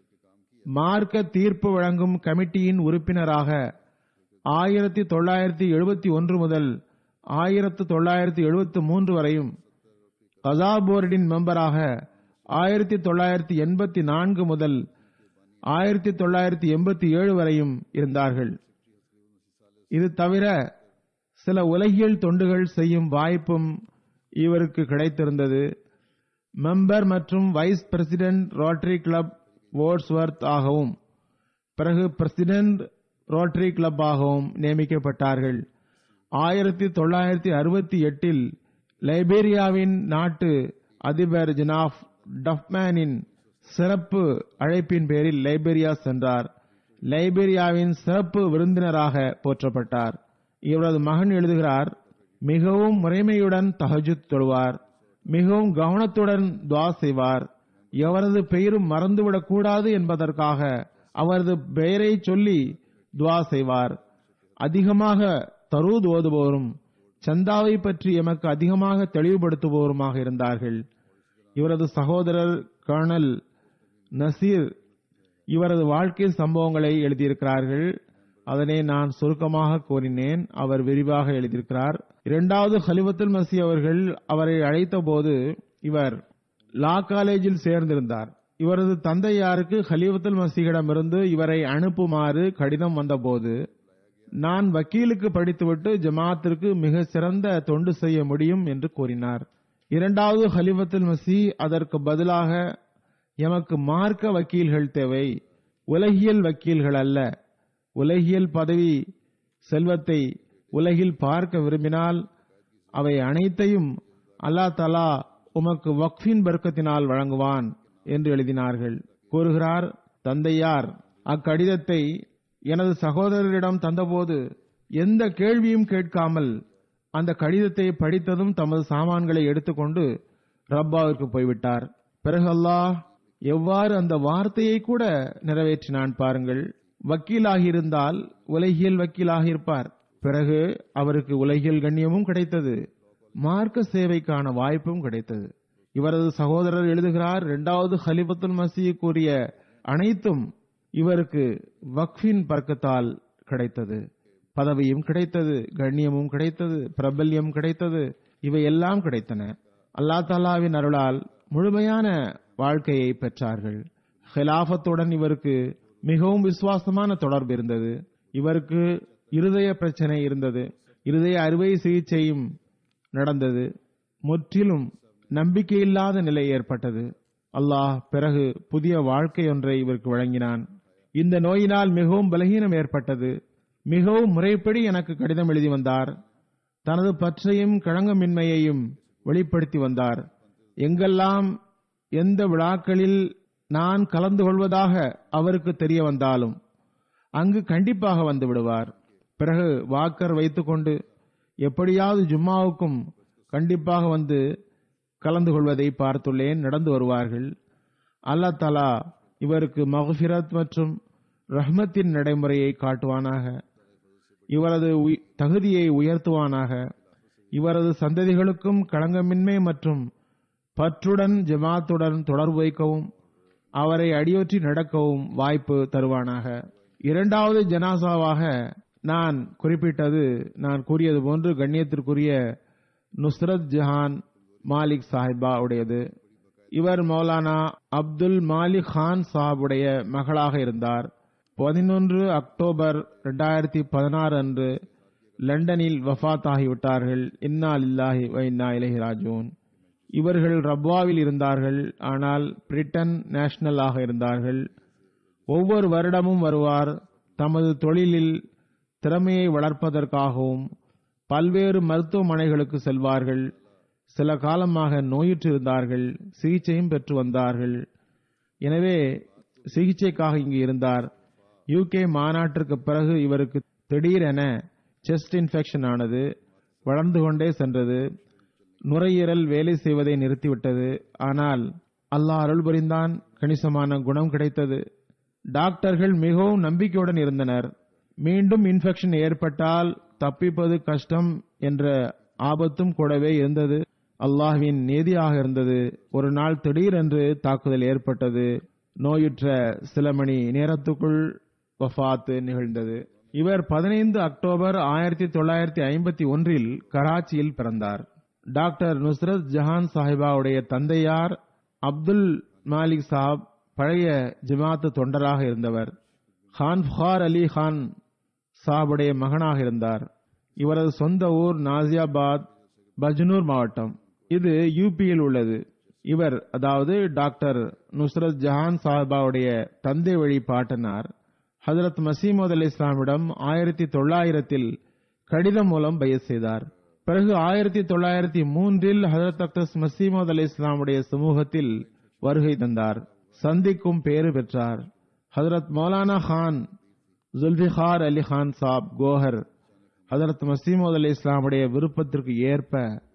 மார்க்க தீர்ப்பு வழங்கும் கமிட்டியின் உறுப்பினராக ஆயிரத்தி தொள்ளாயிரத்தி எழுபத்தி ஒன்று முதல் ஆயிரத்தி தொள்ளாயிரத்தி எழுபத்தி மூன்று வரையும் கசா போர்டின் மெம்பராக ஆயிரத்தி தொள்ளாயிரத்தி எண்பத்தி நான்கு முதல் ஆயிரத்தி தொள்ளாயிரத்தி எண்பத்தி ஏழு வரையும் இருந்தார்கள் இது தவிர சில உலகியல் தொண்டுகள் செய்யும் வாய்ப்பும் இவருக்கு கிடைத்திருந்தது மெம்பர் மற்றும் vice president rotary club Wordsworth ஆகவும் பிறகு பிரசிடென்ட் ரோட்டரி கிளப் ஆகவும் நியமிக்கப்பட்டார்கள் ஆயிரத்தி தொள்ளாயிரத்தி அறுபத்தி எட்டில் லைபீரியாவின் நாட்டு அதிபர் ஜினாஃப் டஃப்மேனின் சிறப்பு அழைப்பின் பேரில் லைபீரியா சென்றார் லைபீரியாவின் சிறப்பு விருந்தினராக போற்றப்பட்டார் இவரது மகன் எழுதுகிறார் மிகவும் முறைமையுடன் தஹஜுத் தொழுவார் மிகவும் கவனத்துடன் துவா செய்வார் எவரது பெயரும் மறந்துவிடக் கூடாது என்பதற்காக அவரது பெயரை சொல்லி துவா செய்வார் அதிகமாக தரூத் ஓதுபவரும் சந்தாவை பற்றி எமக்கு அதிகமாக தெளிவுபடுத்துபவருமாக இருந்தார்கள் இவரது சகோதரர் கர்னல் நசீர் இவரது வாழ்க்கை சம்பவங்களை எழுதியிருக்கிறார்கள் அதனை நான் சுருக்கமாக கூறினேன் அவர் விரிவாக எழுதியிருக்கிறார் இரண்டாவது ஹலிவத்துல் மசி அவர்கள் அவரை அழைத்த போது இவர் லா காலேஜில் சேர்ந்திருந்தார் இவரது தந்தையாருக்கு ஹலிவத்துல் மசீகிடமிருந்து இவரை அனுப்புமாறு கடிதம் வந்தபோது நான் வக்கீலுக்கு படித்துவிட்டு ஜமாத்திற்கு மிக சிறந்த தொண்டு செய்ய முடியும் என்று கூறினார் இரண்டாவது ஹலிஃபத்துல் மசி அதற்கு பதிலாக எமக்கு மார்க்க வக்கீல்கள் தேவை உலகியல் வக்கீல்கள் அல்ல உலகியல் பதவி செல்வத்தை உலகில் பார்க்க விரும்பினால் அவை அனைத்தையும் அல்லா தலா உமக்கு வக்ஃபின் பர்க்கத்தினால் வழங்குவான் என்று எழுதினார்கள் கூறுகிறார் தந்தையார் அக்கடிதத்தை எனது சகோதரரிடம் தந்தபோது எந்த கேள்வியும் கேட்காமல் அந்த கடிதத்தை படித்ததும் தமது சாமான்களை எடுத்துக்கொண்டு ரப்பாவிற்கு போய்விட்டார் பிறகு அல்லாஹ் எவ்வாறு அந்த வார்த்தையை கூட நிறைவேற்றினான் பாருங்கள் வக்கீலாகியிருந்தால் உலகியல் வக்கீலாக இருப்பார் பிறகு அவருக்கு உலகியல் கண்ணியமும் கிடைத்தது மார்க்க சேவைக்கான வாய்ப்பும் கிடைத்தது இவரது சகோதரர் எழுதுகிறார் இரண்டாவது ஹலிபத்துல் மசீ கூறிய அனைத்தும் இவருக்கு வக்ஃபின் பர்க்கத்தால் கிடைத்தது பதவியும் கிடைத்தது கண்ணியமும் கிடைத்தது பிரபல்யம் கிடைத்தது இவை எல்லாம் கிடைத்தன அல்லா தாலாவின் அருளால் முழுமையான வாழ்க்கையை பெற்றார்கள் ஹிலாஃபத்துடன் இவருக்கு மிகவும் விசுவாசமான தொடர்பு இருந்தது இவருக்கு இருதய பிரச்சனை இருந்தது இருதய அறுவை சிகிச்சையும் நடந்தது முற்றிலும் நம்பிக்கையில்லாத நிலை ஏற்பட்டது அல்லாஹ் பிறகு புதிய வாழ்க்கை ஒன்றை இவருக்கு வழங்கினான் இந்த நோயினால் மிகவும் பலகீனம் ஏற்பட்டது மிகவும் முறைப்படி எனக்கு கடிதம் எழுதி வந்தார் தனது பற்றையும் களங்கமின்மையையும் வெளிப்படுத்தி வந்தார் எங்கெல்லாம் எந்த விழாக்களில் நான் கலந்து கொள்வதாக அவருக்கு தெரிய வந்தாலும் அங்கு கண்டிப்பாக வந்து விடுவார் பிறகு வாக்கர் வைத்துக்கொண்டு எப்படியாவது ஜும்மாவுக்கும் கண்டிப்பாக வந்து கலந்து கொள்வதை பார்த்துள்ளேன் நடந்து வருவார்கள் அல்லா தலா இவருக்கு மகஃபிரத் மற்றும் ரஹ்மத்தின் நடைமுறையை காட்டுவானாக இவரது உய்- தகுதியை உயர்த்துவானாக இவரது சந்ததிகளுக்கும் களங்கமின்மை மற்றும் பற்றுடன் ஜமாத்துடன் தொடர்பு வைக்கவும் அவரை அடியொற்றி நடக்கவும் வாய்ப்பு தருவானாக இரண்டாவது ஜனாசாவாக நான் குறிப்பிட்டது நான் கூறியது போன்று கண்ணியத்திற்குரிய நுஸ்ரத் ஜஹான் மாலிக் சாஹிபா உடையது இவர் மௌலானா அப்துல் மாலிக் கான் சாஹிபுடைய மகளாக இருந்தார் பதினொன்று அக்டோபர் 2016 பதினாறு அன்று லண்டனில் வஃபாத் ஆகிவிட்டார்கள் இன்னா லில்லாஹி வ இன்னா இலைஹி ராஜூன் இவர்கள் ரப்வாவில் இருந்தார்கள் ஆனால் பிரிட்டன் நேஷனல் ஆக இருந்தார்கள் ஒவ்வொரு வருடமும் வருவார் தமது தொழிலில் திறமையை வளர்ப்பதற்காகவும் பல்வேறு மருத்துவமனைகளுக்கு செல்வார்கள் சில காலமாக நோயுற்றிருந்தார்கள் சிகிச்சையும் பெற்று வந்தார்கள் எனவே சிகிச்சைக்காக இங்கு இருந்தார் யூகே மாநாட்டிற்கு பிறகு இவருக்கு திடீரென செஸ்ட் இன்ஃபெக்ஷன் ஆனது வளர்ந்து கொண்டே சென்றது நுரையீரல் வேலை செய்வதை நிறுத்திவிட்டது ஆனால் அல்லாஹ் அருள் புரிந்தான் கணிசமான குணம் கிடைத்தது டாக்டர்கள் மிகவும் நம்பிக்கையுடன் இருந்தனர் மீண்டும் இன்ஃபெக்ஷன் ஏற்பட்டால் தப்பிப்பது கஷ்டம் என்ற ஆபத்தும் கூடவே இருந்தது அல்லாஹ்வின் நீதியாக இருந்தது ஒரு நாள் திடீரென்று தாக்குதல் ஏற்பட்டது நோயுற்ற சில மணி நேரத்துக்குள் வஃபாத்து நிகழ்ந்தது இவர் பதினைந்து அக்டோபர் ஆயிரத்தி தொள்ளாயிரத்தி ஐம்பத்தி ஒன்றில் கராச்சியில் பிறந்தார் டாக்டர் நுஸ்ரத் ஜஹான் சாஹிபாவுடைய தந்தையார் அப்துல் மாலிக் சாப் பழைய ஜமாத்து தொண்டராக இருந்தவர் கான் ஃபுகார் அலி கான் சாபுடைய மகனாக இருந்தார் இவரது சொந்த ஊர் நாசியாபாத் பஜ்னூர் மாவட்டம் இது யூபியில் உள்ளது இவர் அதாவது டாக்டர் நுஸ்ரத் ஜஹான் சாஹிபாவுடைய தந்தை வழி பாட்டனார் ஹஜரத் மசீமது அலி இஸ்லாமிடம் ஆயிரத்தி தொள்ளாயிரத்தில் கடிதம் மூலம் பையத் செய்தார் பிறகு ஆயிரத்தி தொள்ளாயிரத்தி மூன்றில் ஹஜரத் அக்டஸ் மசீமது அலி இஸ்லாமுடைய சமூகத்தில் வருகை தந்தார் சந்திக்கும் பேறு பெற்றார் ஹஜரத் மௌலானா கான் ஜுல்ஃபிகார் அலி கான் சாப் கோஹர் ஹஜரத் மசீமது அலி இஸ்லாமுடைய விருப்பத்திற்கு ஏற்ப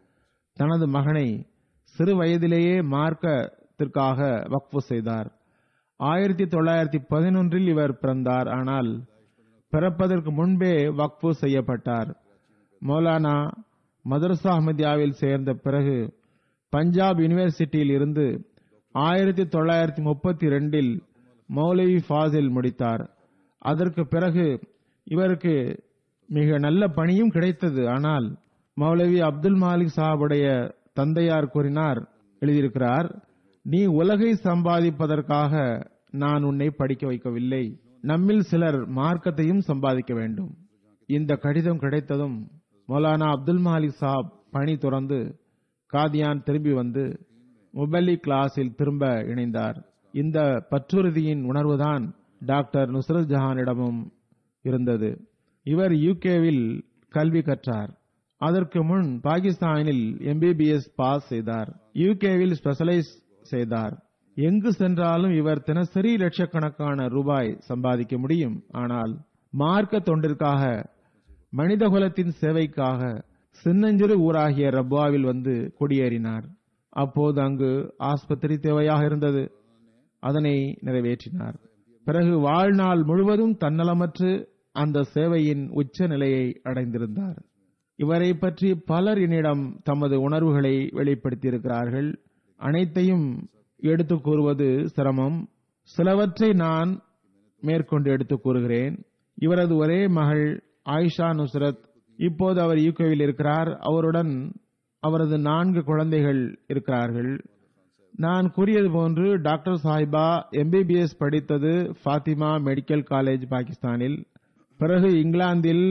தனது மகனை சிறு வயதிலேயே மார்க்கத்திற்காக வக்ஃபு செய்தார் ஆயிரத்தி தொள்ளாயிரத்தி பதினொன்றில் இவர் பிறந்தார் ஆனால் பிறப்பதற்கு முன்பே வக்ஃபு செய்யப்பட்டார் மௌலானா மதரசா அஹமதியாவில் சேர்ந்த பிறகு பஞ்சாப் யூனிவர்சிட்டியில் இருந்து ஆயிரத்தி தொள்ளாயிரத்தி முப்பத்தி ரெண்டில் மௌலவி ஃபாசில் முடித்தார் அதற்கு பிறகு இவருக்கு மிக நல்ல பணியும் கிடைத்தது ஆனால் மௌலவி அப்துல் மாலிக் சாஹாபுடைய தந்தையார் கூறினார் எழுதியிருக்கிறார் நீ உலகை சம்பாதிப்பதற்காக நான் உன்னை படிக்க வைக்கவில்லை நம்மில் சிலர் மார்க்கத்தையும் சம்பாதிக்க வேண்டும் இந்த கடிதம் கிடைத்ததும் மௌலானா அப்துல் மாலிக் சாப் பணி துறந்து காதியான் திரும்பி வந்து முபல்லி கிளாஸில் திரும்ப இணைந்தார் இந்த பற்றுறுதியின் உணர்வுதான் டாக்டர் நுஸ்ரத் ஜஹானிடமும் இருந்தது இவர் யூகேவில் கல்வி கற்றார் அதற்கு முன் பாகிஸ்தானில் எம்பிபிஎஸ் பாஸ் செய்தார் யூகேவில் ஸ்பெஷலைஸ் செய்தார் எங்கு சென்றாலும் இவர் தினசரி லட்சக்கணக்கான ரூபாய் சம்பாதிக்க முடியும் ஆனால் மார்க்க தொண்டிற்காக மனிதகுலத்தின் சேவைக்காக சின்னஞ்சிறு ஊராகிய ரப்வாவில் வந்து குடியேறினார் அப்போது அங்கு ஆஸ்பத்திரி தேவையாக இருந்தது அதனை நிறைவேற்றினார் பிறகு வாழ்நாள் முழுவதும் தன்னலமற்று அந்த சேவையின் உச்ச நிலையை அடைந்திருந்தார் இவரை பற்றி பலர் என்னிடம் தமது உணர்வுகளை வெளிப்படுத்தியிருக்கிறார்கள் அனைத்தையும் எடுத்துக் கூறுவது சிரமம் சிலவற்றை நான் மேற்கொண்டு எடுத்துக் கூறுகிறேன் இவரது ஒரே மகள் ஆயிஷா நுஸ்ரத் இப்போது அவர் யூகேவில் இருக்கிறார் அவருடன் அவரது நான்கு குழந்தைகள் இருக்கிறார்கள் நான் கூறியது போன்று டாக்டர் சாஹிபா எம்பிபிஎஸ் படித்தது ஃபாத்திமா மெடிக்கல் காலேஜ் பாகிஸ்தானில் பிறகு இங்கிலாந்தில்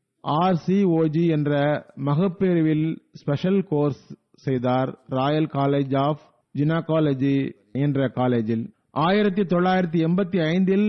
ஆர்சிஓஜி என்ற மகப்பேறுவில் ஸ்பெஷல் கோர்ஸ் செய்தார் ராயல் காலேஜ் ஆஃப் ஜினாகாலஜி என்ற காலேஜில் ஆயிரத்தி தொள்ளாயிரத்தி எண்பத்தி ஐந்தில்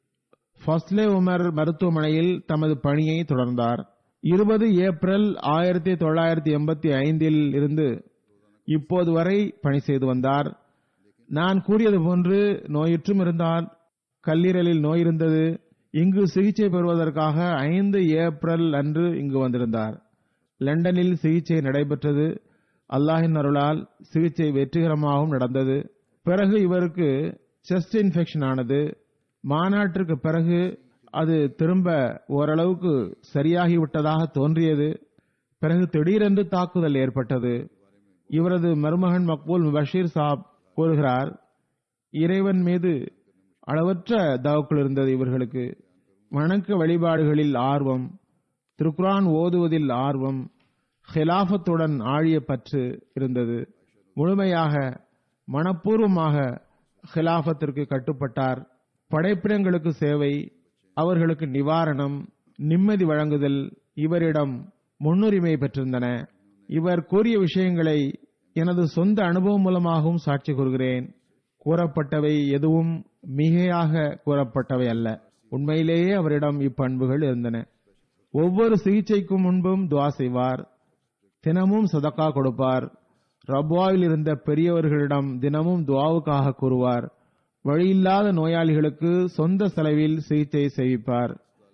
ஃபஸ்லே உமர் மருத்துவமனையில் தமது பணியை தொடர்ந்தார் இருபது ஏப்ரல் ஆயிரத்தி தொள்ளாயிரத்தி எண்பத்தி ஐந்தில் இருந்து இப்போது வரை பணி செய்து வந்தார் நான் கூறியது போன்று நோயுற்றும் இருந்தார் கல்லீரலில் நோய் இருந்தது இங்கு சிகிச்சை பெறுவதற்காக ஐந்து ஏப்ரல் அன்று இங்கு வந்திருந்தார் லண்டனில் சிகிச்சை நடைபெற்றது அல்லாஹின் அருளால் சிகிச்சை வெற்றிகரமாகவும் நடந்தது பிறகு இவருக்கு செஸ்ட் இன்ஃபெக்ஷன் ஆனது மாநாட்டிற்கு பிறகு அது திரும்ப ஓரளவுக்கு சரியாகிவிட்டதாக தோன்றியது பிறகு திடீரென்று தாக்குதல் ஏற்பட்டது இவரது மருமகன் மக்பூல் பஷீர் சாப் கூறுகிறார் இறைவன் மீது அளவற்ற தவக்குள் இருந்தது இவர்களுக்கு வணக்க வழிபாடுகளில் ஆர்வம் திருக்குரான் ஓதுவதில் ஆர்வம் ஹிலாஃபத்துடன் ஆழிய பற்று இருந்தது முழுமையாக மனப்பூர்வமாக ஹிலாஃபத்திற்கு கட்டுப்பட்டார் படைப்பிடங்களுக்கு சேவை அவர்களுக்கு நிவாரணம் நிம்மதி வழங்குதல் இவரிடம் முன்னுரிமை பெற்றிருந்தன இவர் கூறிய விஷயங்களை எனது சொந்த அனுபவம் மூலமாகவும் சாட்சி கூறுகிறேன் கூறப்பட்டவை எதுவும் மிகையாக கூறப்பட்டவை அல்ல உண்மையிலேயே அவரிடம் இப்பண்புகள் இருந்தன ஒவ்வொரு சிகிச்சைக்கும் முன்பும் துவா செய்வார் தினமும் சதக்கா கொடுப்பார் ரப்வாவில் இருந்த பெரியவர்களிடம் தினமும் துவாவுக்காக கூறுவார் வழியில்லாத நோயாளிகளுக்கு சொந்த செலவில் சிகிச்சை செய்விப்பார்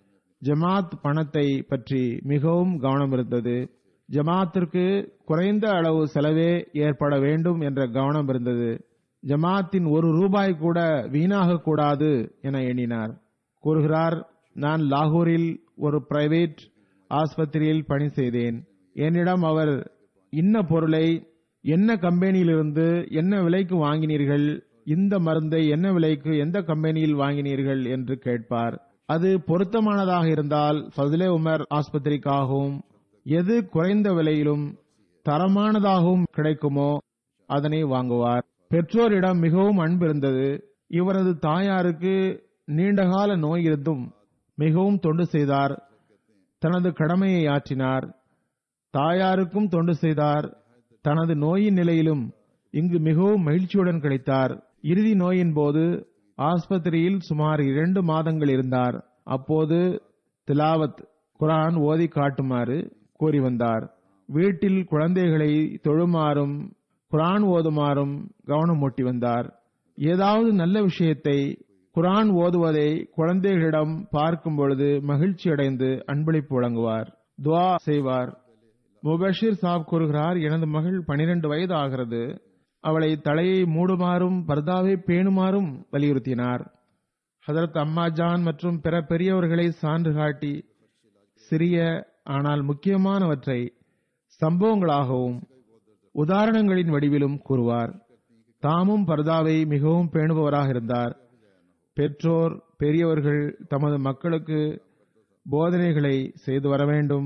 ஜமாத் பணத்தை பற்றி மிகவும் கவனம் இருந்தது ஜமாத்திற்கு குறைந்த அளவு செலவே ஏற்பட வேண்டும் என்ற கவனம் இருந்தது ஜமாத்தின் ஒரு ரூபாய் கூட வீணாக கூடாது என எண்ணினார் கூறுகிறார் நான் லாகூரில் ஒரு பிரைவேட் ஆஸ்பத்திரியில் பணி செய்தேன் என்னிடம் அவர் இன்ன பொருளை என்ன கம்பெனியிலிருந்து என்ன விலைக்கு வாங்கினீர்கள் இந்த மருந்தை என்ன விலைக்கு எந்த கம்பெனியில் வாங்கினீர்கள் என்று கேட்பார் அது பொருத்தமானதாக இருந்தால் ஃபஸ்லே உமர் ஆஸ்பத்திரிக்காகவும் எது குறைந்த விலையிலும் தரமானதாகவும் கிடைக்குமோ அதனை வாங்குவார் பெற்றோரிடம் மிகவும் அன்பு இருந்தது இவரது தாயாருக்கு நீண்டகால நோய் இருந்தும் மிகவும் தொண்டு செய்தார் தனது கடமையை ஆற்றினார் தாயாருக்கும் தொண்டு செய்தார் தனது நோயின் நிலையிலும் இங்கு மிகவும் மகிழ்ச்சியுடன் கிடைத்தார் இறுதி நோயின் போது ஆஸ்பத்திரியில் சுமார் இரண்டு மாதங்கள் இருந்தார் அப்போது திலாவத் குரான் ஓதி காட்டுமாறு கூறி வந்தார் வீட்டில் குழந்தைகளை தொழுமாறும் குரான் ஓதுமாறும் கவனம் ஊட்டி வந்தார் ஏதாவது நல்ல விஷயத்தை குரான் ஓதுவதை குழந்தைகளிடம் பார்க்கும் பொழுது மகிழ்ச்சி அடைந்து அன்பளிப்பு வழங்குவார் துவா செய்வார் முபஷிர் சாப் கூறுகிறார் எனது மகள் பனிரெண்டு வயது ஆகிறது அவளை தலையை மூடுமாறும் பர்தாவை பேணுமாறும் வலியுறுத்தினார் ஹதரத் அம்மாஜான் மற்றும் பிற பெரியவர்களை சான்று காட்டி சிறிய ஆனால் முக்கியமானவற்றை சம்பவங்களாகவும் உதாரணங்களின் வடிவிலும் கூறுவார் தாமும் பர்தாவை மிகவும் பேணுபவராக இருந்தார் பெற்றோர் பெரியவர்கள் தமது மக்களுக்கு போதனைகளை செய்து வர வேண்டும்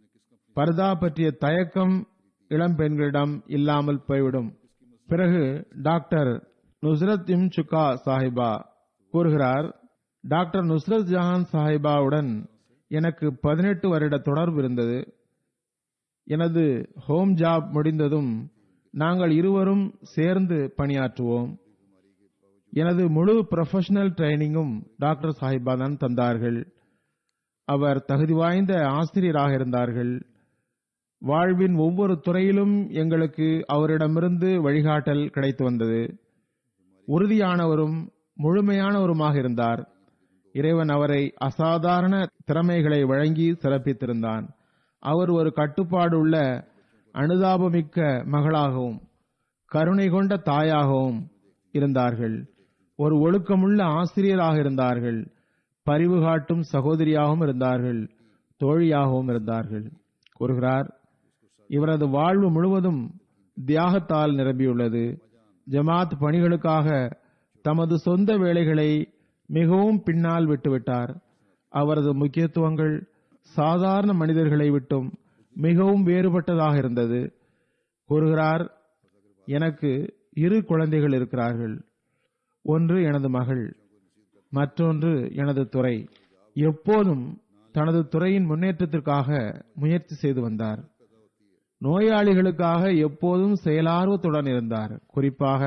பர்தா பற்றிய தயக்கம் இளம் பெண்களிடம் இல்லாமல் போய்விடும் பிறகு டாக்டர் நுஸ்ரத் இம் சுக்கா சாஹிபா கூறுகிறார் டாக்டர் நுஸ்ரத் ஜஹான் சாஹிபாவுடன் எனக்கு பதினெட்டு வருட தொடர்பு இருந்தது எனது ஹோம் ஜாப் முடிந்ததும் நாங்கள் இருவரும் சேர்ந்து பணியாற்றுவோம் எனது முழு ப்ரொஃபஷனல் ட்ரைனிங்கும் டாக்டர் சாஹிபா தான் தந்தார்கள் அவர் தகுதி வாய்ந்த ஆசிரியராக இருந்தார்கள் வாழ்வின் ஒவ்வொரு துறையிலும் எங்களுக்கு அவரிடமிருந்து வழிகாட்டல் கிடைத்து வந்தது உறுதியானவரும் முழுமையானவருமாக இருந்தார் இறைவன் அவரை அசாதாரண திறமைகளை வழங்கி சிறப்பித்திருந்தான் அவர் ஒரு கட்டுப்பாடு உள்ள அனுதாபமிக்க மகளாகவும் கருணை கொண்ட தாயாகவும் இருந்தார்கள் ஒரு ஒழுக்கமுள்ள ஆசிரியராக இருந்தார்கள் பரிவு காட்டும் சகோதரியாகவும் இருந்தார்கள் தோழியாகவும் இருந்தார்கள் கூறுகிறார் இவரது வாழ்வு முழுவதும் தியாகத்தால் நிரம்பியுள்ளது ஜமாத் பணிகளுக்காக தமது சொந்த வேலைகளை மிகவும் பின்னால் விட்டுவிட்டார் அவரது முக்கியத்துவங்கள் சாதாரண மனிதர்களை விட்டும் மிகவும் வேறுபட்டதாக இருந்தது கூறுகிறார் எனக்கு இரு குழந்தைகள் இருக்கிறார்கள் ஒன்று எனது மகள் மற்றொன்று எனது துறை எப்போதும் தனது துறையின் முன்னேற்றத்திற்காக முயற்சி செய்து வந்தார் நோயாளிகளுக்காக எப்போதும் செயலார்வத்துடன் இருந்தார் குறிப்பாக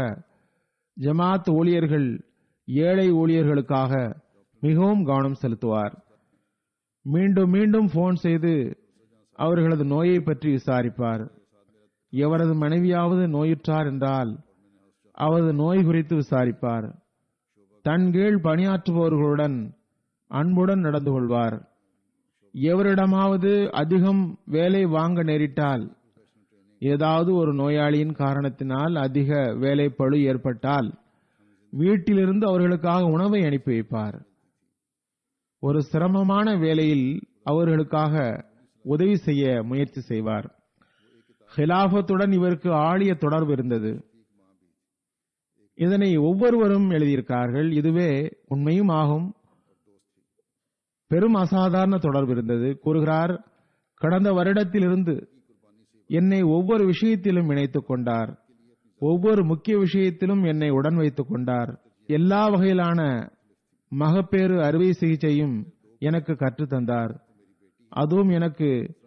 ஜமாத் ஊழியர்கள் ஏழை ஊழியர்களுக்காக மிகவும் கவனம் செலுத்துவார் மீண்டும் மீண்டும் போன் செய்து அவர்களது நோயை பற்றி விசாரிப்பார் எவரது மனைவியாவது நோயுற்றார் என்றால் அவரது நோய் குறித்து விசாரிப்பார் தன் கீழ் பணியாற்றுபவர்களுடன் அன்புடன் நடந்து கொள்வார் எவரிடமாவது அதிகம் வேலை வாங்க நேரிட்டால் ஏதாவது ஒரு நோயாளியின் காரணத்தினால் அதிக வேலை பழு ஏற்பட்டால் வீட்டிலிருந்து அவர்களுக்காக உணவை அனுப்பி வைப்பார் ஒரு சிரமமான வேலையில் அவர்களுக்காக உதவி செய்ய முயற்சி செய்வார் ஹிலாபத்துடன் இவருக்கு ஆழிய தொடர்பு இருந்தது இதனை ஒவ்வொருவரும் எழுதியிருக்கார்கள் இதுவே உண்மையும் ஆகும் பெரும் அசாதாரண தொடர்பு இருந்தது கூறுகிறார் கடந்த வருடத்திலிருந்து என்னை ஒவ்வொரு விஷயத்திலும் இணைத்துக் கொண்டார் ஒவ்வொரு முக்கிய விஷயத்திலும் என்னை உடன் வைத்துக் கொண்டார் எல்லா வகையிலான மகப்பேறு அறுவை சிகிச்சையும் எனக்கு கற்றுத் தந்தார் அதுவும் எனக்கு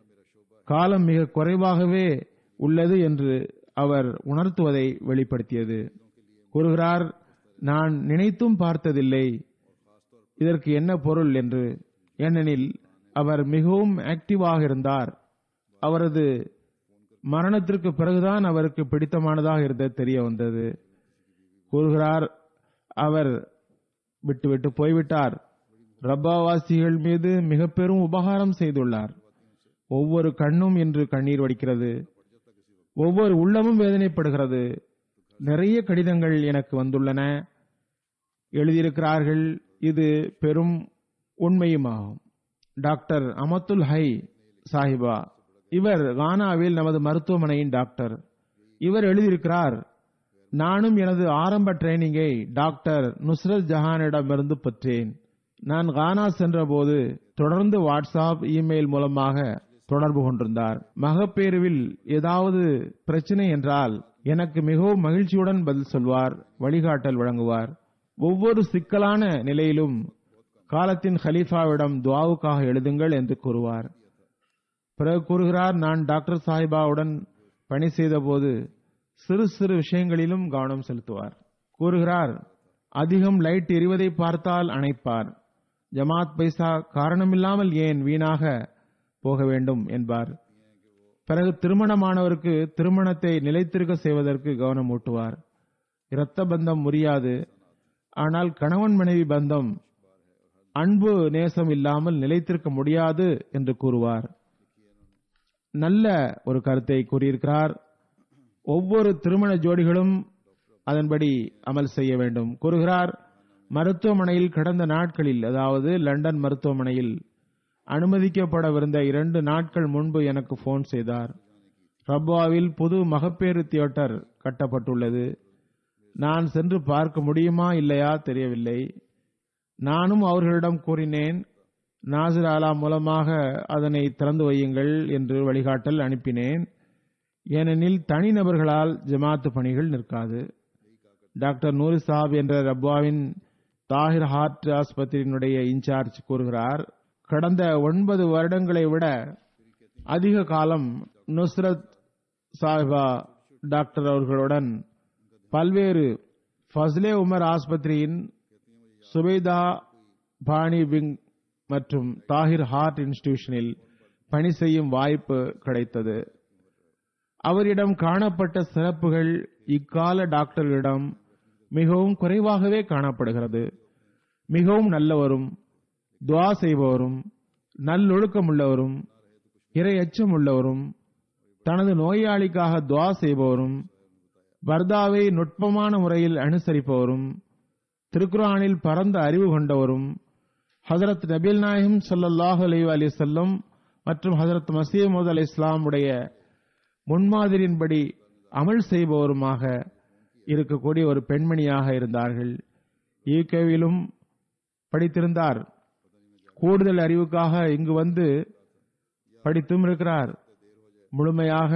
காலம் மிக குறைவாகவே உள்ளது என்று அவர் உணர்த்துவதை வெளிப்படுத்தியது கூறுகிறார் நான் நினைத்தும் பார்த்ததில்லை இதற்கு என்ன பொருள் என்று ஏனெனில் அவர் மிகவும் ஆக்டிவாக இருந்தார் அவரது மரணத்திற்கு பிறகுதான் அவருக்கு பிடித்தமானதாக இருந்தது தெரிய வந்தது கூறுகிறார் அவர் விட்டுவிட்டு போய்விட்டார் ரப்பாவாசிகள் மீது மிக பெரும் உபகாரம் செய்துள்ளார் ஒவ்வொரு கண்ணும் இன்று கண்ணீர் வடிக்கிறது ஒவ்வொரு உள்ளமும் வேதனைப்படுகிறது நிறைய கடிதங்கள் எனக்கு வந்துள்ளன எழுதியிருக்கிறார்கள் இது பெரும் உண்மையுமாகும் டாக்டர் அமத்துல் ஹை சாஹிபா இவர் கானாவில் நமது மருத்துவமனையின் டாக்டர் இவர் எழுதியிருக்கிறார் நானும் எனது ஆரம்ப ட்ரைனிங்கை டாக்டர் நுஸ்ரத் ஜஹானிடமிருந்து பெற்றேன் நான் கானா சென்றபோது தொடர்ந்து வாட்ஸ்அப் இமெயில் மூலமாக தொடர்பு கொண்டிருந்தார் மகப்பேறுவில் ஏதாவது பிரச்சனை என்றால் எனக்கு மிகவும் மகிழ்ச்சியுடன் பதில் சொல்வார் வழிகாட்டல் வழங்குவார் ஒவ்வொரு சிக்கலான நிலையிலும் காலத்தின் ஹலீஃபாவிடம் துவாவுக்காக எழுதுங்கள் என்று கூறுவார் பிறகு கூறுகிறார் நான் டாக்டர் சாஹிபாவுடன் பணி செய்தபோது சிறு சிறு விஷயங்களிலும் கவனம் செலுத்துவார் கூறுகிறார் அதிகம் லைட் எரிவதை பார்த்தால் அணைப்பார் ஜமாத் பைசா காரணமில்லாமல் ஏன் வீணாக போக வேண்டும் என்பார் பிறகு திருமணமானவருக்கு திருமணத்தை நிலைத்திருக்க செய்வதற்கு கவனம் ஊட்டுவார் இரத்த பந்தம் முறியாது ஆனால் கணவன் மனைவி பந்தம் அன்பு நேசம் இல்லாமல் நிலைத்திருக்க முடியாது என்று கூறுவார் நல்ல ஒரு கருத்தை கூறியிருக்கிறார் ஒவ்வொரு திருமண ஜோடிகளும் அதன்படி அமல் செய்ய வேண்டும் கூறுகிறார் மருத்துவமனையில் கடந்த நாட்களில் அதாவது லண்டன் மருத்துவமனையில் அனுமதிக்கப்படவிருந்த இரண்டு நாட்கள் முன்பு எனக்கு போன் செய்தார் ரப்வாவில் புது மகப்பேறு தியேட்டர் கட்டப்பட்டுள்ளது நான் சென்று பார்க்க முடியுமா இல்லையா தெரியவில்லை நானும் அவர்களிடம் கூறினேன் நாசிர் ஆலா மூலமாக அதனை திறந்து வையுங்கள் என்று வழிகாட்டல் அனுப்பினேன் ஏனெனில் தனிநபர்களால் ஜமாத்து பணிகள் நிற்காது டாக்டர் நூரி சாப் என்ற ரப்வாவின் தாஹிர் ஹார்ட் ஆஸ்பத்திரியினுடைய இன்சார்ஜ் கூறுகிறார் கடந்த ஒன்பது வருடங்களை விட அதிக காலம் நுஸ்ரத் சாஹிபா டாக்டர் அவர்களுடன் பல்வேறு ஃபஸ்லே உமர் ஆஸ்பத்திரியின் சுபேதா பாணி விங் மற்றும் தாஹிர் ஹார்ட் இன்ஸ்டிடியூஷனில் பணி செய்யும் வாய்ப்பு கிடைத்தது அவரிடம் காணப்பட்ட சிறப்புகள் இக்கால டாக்டர்களிடம் மிகவும் குறைவாகவே காணப்படுகிறது மிகவும் நல்லவரும் துவா செய்பவரும் நல்லொழுக்கமுள்ளவரும் இறை அச்சம் உள்ளவரும் தனது நோயாளிக்காக துவா செய்பவரும் வர்தாவை நுட்பமான முறையில் அனுசரிப்பவரும் திருக்குரானில் பரந்த அறிவு கொண்டவரும் ஹசரத் நபீல் நாயகம் ஸல்லல்லாஹு அலைஹி வஸல்லம் மற்றும் ஹசரத் மசீமது அலி இஸ்லாமுடைய முன்மாதிரியின்படி அமல் செய்பவருமாக இருக்கக்கூடிய ஒரு பெண்மணியாக இருந்தார்கள் ஈகேவிலும் படித்திருந்தார் கூடுதல் அறிவுக்காக இங்கு வந்து படித்தும் இருக்கிறார் முழுமையாக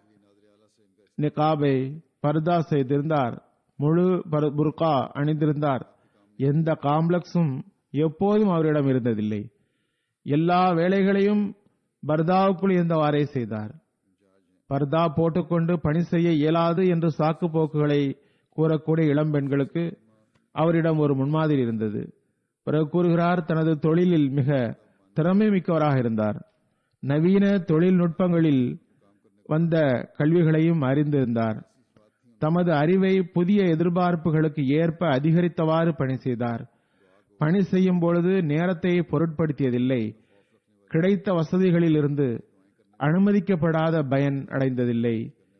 நிகாபை பர்தா செய்திருந்தார் முழு பர்- புர்கா அணிந்திருந்தார் எந்த காம்ப்ளெக்ஸும் எப்போதும் அவரிடம் இருந்ததில்லை எல்லா வேலைகளையும் பர்தாவுக்குள் இருந்தவாறே செய்தார் பர்தா போட்டுக்கொண்டு பணி செய்ய இயலாது என்று சாக்கு போக்குகளை கூறக்கூடிய இளம் பெண்களுக்கு அவரிடம் ஒரு முன்மாதிரி இருந்தது பிறகு கூறுகிறார் தனது தொழிலில் மிக திறமை மிக்கவராக இருந்தார் நவீன தொழில்நுட்பங்களில் வந்த கல்விகளையும் அறிந்திருந்தார் தமது அறிவை புதிய எதிர்பார்ப்புகளுக்கு ஏற்ப அதிகரித்தவாறு பணி செய்தார் பணி செய்யும் பொழுது நேரத்தை பொருட்படுத்தியதில்லை கிடைத்த வசதிகளில் இருந்து அனுமதிக்கப்படாத பயன் அடைந்ததில்லை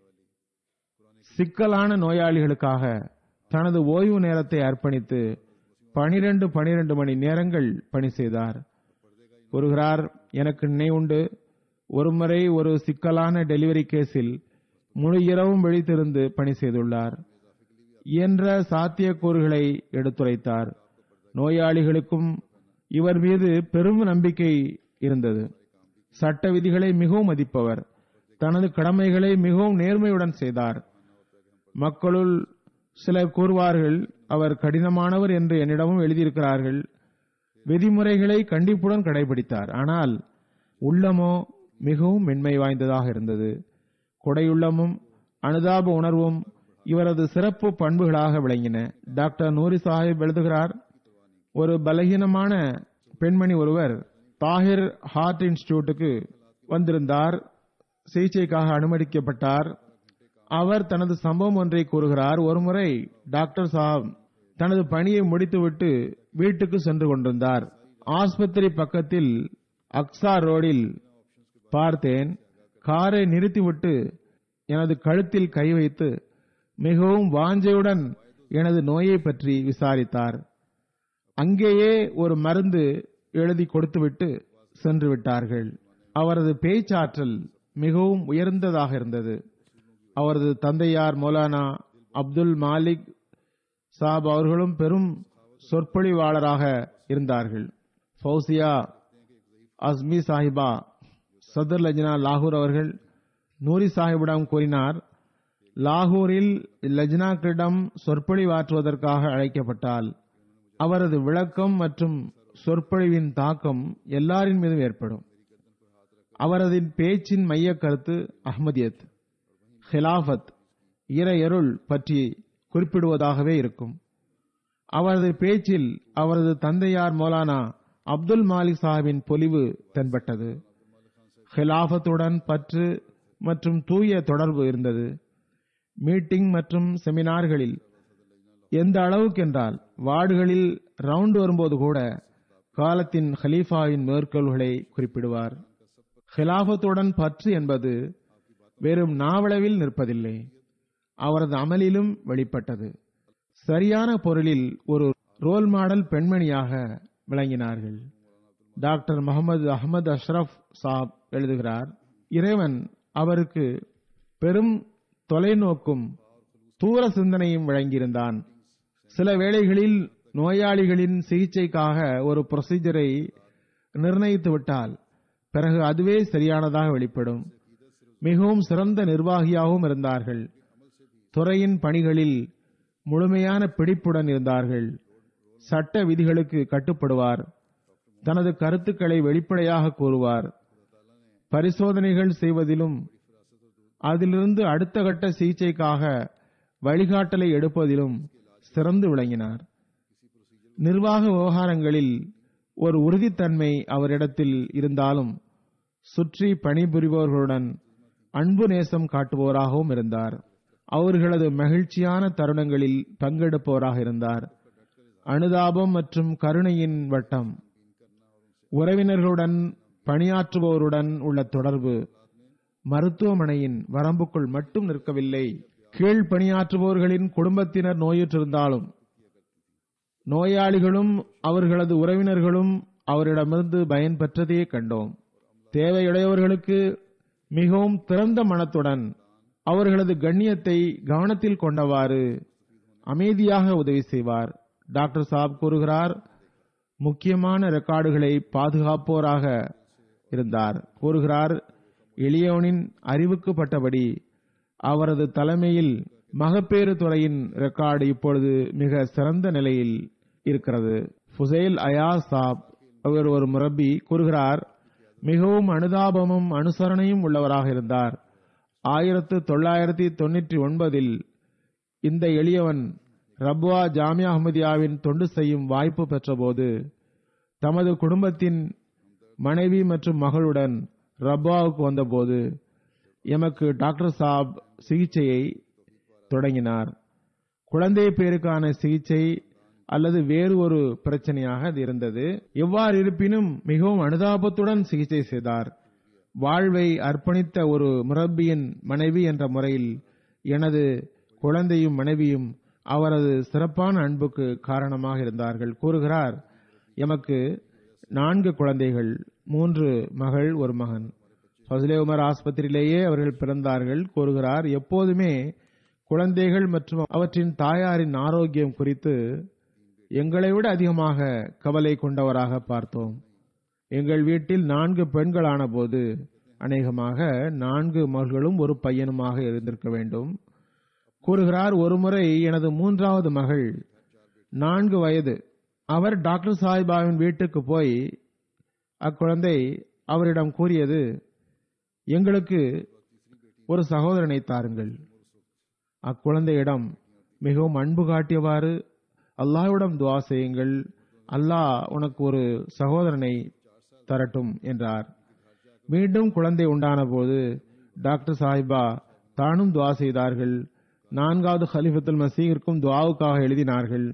சிக்கலான நோயாளிகளுக்காக தனது ஓய்வு நேரத்தை அர்ப்பணித்து பனிரெண்டு பனிரெண்டு மணி நேரங்கள் பணி செய்தார் கூறுகிறார் எனக்கு நினைவுண்டு ஒருமுறை ஒரு சிக்கலான டெலிவரி கேஸில் முழு இரவும் விழித்திருந்து பணி செய்துள்ளார் இயன்ற சாத்தியக்கூறுகளை எடுத்துரைத்தார் நோயாளிகளுக்கும் இவர் மீது பெரும் நம்பிக்கை இருந்தது சட்ட விதிகளை மிகவும் மதிப்பவர் தனது கடமைகளை மிகவும் நேர்மையுடன் செய்தார் மக்களுள் சிலர் கூறுவார்கள் அவர் கடினமானவர் என்று என்னிடமும் எழுதியிருக்கிறார்கள் விதிமுறைகளை கண்டிப்புடன் கடைபிடித்தார் ஆனால் உள்ளமோ மிகவும் மென்மை வாய்ந்ததாக இருந்தது கொடையுள்ளமும் அனுதாப உணர்வும் இவரது சிறப்பு பண்புகளாக விளங்கின டாக்டர் நூரி சாஹிப் எழுதுகிறார் ஒரு பலகீனமான பெண்மணி ஒருவர் தாஹிர் ஹார்ட் இன்ஸ்டிடியூட்டுக்கு வந்திருந்தார் சிகிச்சைக்காக அனுமதிக்கப்பட்டார் அவர் தனது சம்பவம் ஒன்றை கூறுகிறார் ஒருமுறை டாக்டர் சாப் தனது பணியை முடித்துவிட்டு வீட்டுக்கு சென்று கொண்டிருந்தார் ஆஸ்பத்திரி பக்கத்தில் அக்ஸா ரோடில் பார்த்தேன் காரை நிறுத்திவிட்டு எனது கழுத்தில் கை வைத்து மிகவும் வாஞ்சையுடன் எனது நோயை பற்றி விசாரித்தார் அங்கேயே ஒரு மருந்து எழுதி கொடுத்துவிட்டு சென்று விட்டார்கள் அவரது பேச்சாற்றல் மிகவும் உயர்ந்ததாக இருந்தது அவரது தந்தையார் மௌலானா அப்துல் மாலிக் சாப் அவர்களும் பெரும் சொற்பொழிவாளராக இருந்தார்கள் ஃபௌசியா அஸ்மி சாஹிபா சதர் லஜ்னா லாகூர் அவர்கள் நூரி சாஹிபிடம் கூறினார் லாகூரில் லஜ்னாக்களிடம் சொற்பொழிவாற்றுவதற்காக அழைக்கப்பட்டால் அவரது விளக்கம் மற்றும் சொற்பொழிவின் தாக்கம் எல்லாரின் மீதும் ஏற்படும் அவரது பேச்சின் மைய கருத்து அஹ்மதியத் ஹிலாஃபத் இறையருள் பற்றி குறிப்பிடுவதாகவே இருக்கும் அவரது பேச்சில் அவரது தந்தையார் மௌலானா அப்துல் மாலிக் சாஹிபின் பொலிவு தென்பட்டது ஹிலாஃபத்துடன் பற்று மற்றும் தூய தொடர்பு இருந்தது மீட்டிங் மற்றும் செமினார்களில் எந்த அளவுக்கென்றால் வார்டுகளில் ரவுண்ட் வரும்போது கூட காலத்தின் ஹலீஃபாவின் மேற்கோள்களை குறிப்பிடுவார் ஹிலாஃபத்துடன் பற்று என்பது வெறும் நாவளவில் நிற்பதில்லை அவரது அமலிலும் வெளிப்பட்டது சரியான பொருளில் ஒரு ரோல் மாடல் பெண்மணியாக விளங்கினார்கள் டாக்டர் முகமது அகமது அஷ்ரப் சாப் எழுதுகிறார் இறைவன் அவருக்கு பெரும் தொலைநோக்கும் தூர சிந்தனையும் வழங்கியிருந்தான் சில வேளைகளில் நோயாளிகளின் சிகிச்சைக்காக ஒரு ப்ரொசீஜரை நிர்ணயித்து விட்டால் பிறகு அதுவே சரியானதாக வெளிப்படும் மிகவும் சிறந்த நிர்வாகியாகவும் இருந்தார்கள் துறையின் பணிகளில் முழுமையான பிடிப்புடன் இருந்தார்கள் சட்ட விதிகளுக்கு கட்டுப்படுவார் தனது கருத்துக்களை வெளிப்படையாக கூறுவார் பரிசோதனைகள் செய்வதிலும் அதிலிருந்து அடுத்த கட்ட சிகிச்சைக்காக வழிகாட்டலை எடுப்பதிலும் சிறந்து விளங்கினார் நிர்வாக விவகாரங்களில் ஒரு உறுதித்தன்மை அவரிடத்தில் இருந்தாலும் சுற்றி பணிபுரிபவர்களுடன் அன்பு நேசம் காட்டுபவராகவும் இருந்தார் அவர்களது மகிழ்ச்சியான தருணங்களில் பங்கெடுப்பவராக இருந்தார் அனுதாபம் மற்றும் கருணையின் வட்டம் உறவினர்களுடன் பணியாற்றுபவருடன் உள்ள தொடர்பு மருத்துவமனையின் வரம்புக்குள் மட்டும் நிற்கவில்லை கீழ் பணியாற்றுபவர்களின் குடும்பத்தினர் நோயுற்றிருந்தாலும் நோயாளிகளும் அவர்களது உறவினர்களும் அவரிடமிருந்து பயன் பெற்றதையே கண்டோம் தேவையுடையவர்களுக்கு மிகவும் திறந்த மனத்துடன் அவர்களது கண்ணியத்தை கவனத்தில் கொண்டவாறு அமைதியாக உதவி செய்வார் டாக்டர் சாப் கூறுகிறார் முக்கியமான ரெக்கார்டுகளை பாதுகாப்போராக இருந்தார் கூறுகிறார் எளியவனின் அறிவுக்கு பட்டபடி அவரது தலைமையில் மகப்பேறு துறையின் ரெக்கார்டு இப்பொழுது மிக சிறந்த நிலையில் இருக்கிறது ஃபுசைல் அயாஸ் சாப் அவர் ஒரு முரப்பி கூறுகிறார் மிகவும் அனுதாபமும் அனுசரணையும் உள்ளவராக இருந்தார் ஆயிரத்து தொள்ளாயிரத்தி தொண்ணூற்றி ஒன்பதில் இந்த எளியவன் ரப்வா ஜாமியா அஹ்மதியாவின் தொண்டு செய்யும் வாய்ப்பு பெற்றபோது தமது குடும்பத்தின் மனைவி மற்றும் மகளுடன் ரப்வாவுக்கு வந்தபோது எமக்கு டாக்டர் சாப் சிகிச்சையை தொடங்கினார் குழந்தை பேருக்கான சிகிச்சை அல்லது வேறு ஒரு பிரச்சனையாக அது இருந்தது எவ்வாறு இருப்பினும் மிகவும் அனுதாபத்துடன் சிகிச்சை செய்தார் வாழ்வை அர்ப்பணித்த ஒரு முரப்பியின் மனைவி என்ற முறையில் எனது குழந்தையும் மனைவியும் அவரது சிறப்பான அன்புக்கு காரணமாக இருந்தார்கள் கூறுகிறார் எமக்கு நான்கு குழந்தைகள் மூன்று மகள் ஒரு மகன் ஃபஸ்லே உமர் ஆஸ்பத்திரியிலேயே அவர்கள் பிறந்தார்கள் கூறுகிறார் எப்போதுமே குழந்தைகள் மற்றும் அவற்றின் தாயாரின் ஆரோக்கியம் குறித்து எங்களை விட அதிகமாக கவலை கொண்டவராக பார்த்தோம் எங்கள் வீட்டில் நான்கு பெண்களான போது அநேகமாக நான்கு மகளும் ஒரு பையனுமாக இருந்திருக்க வேண்டும் கூறுகிறார் ஒருமுறை எனது மூன்றாவது மகள் நான்கு வயது அவர் டாக்டர் சாஹிபாவின் வீட்டுக்கு போய் அக்குழந்தை அவரிடம் கூறியது எங்களுக்கு ஒரு சகோதரனை தாருங்கள் அக்குழந்தையிடம் மிகவும் அன்பு காட்டியவாறு அல்லாஹ்விடம் துவா செய்யுங்கள் அல்லாஹ் உனக்கு ஒரு சகோதரனை தரட்டும் என்றார் மீண்டும் குழந்தை உண்டான போது டாக்டர் சாஹிபா தானும் துவா செய்தார்கள் நான்காவது ஹலிஃபத்துல் மசீகிற்கும் துவாவுக்காக எழுதினார்கள்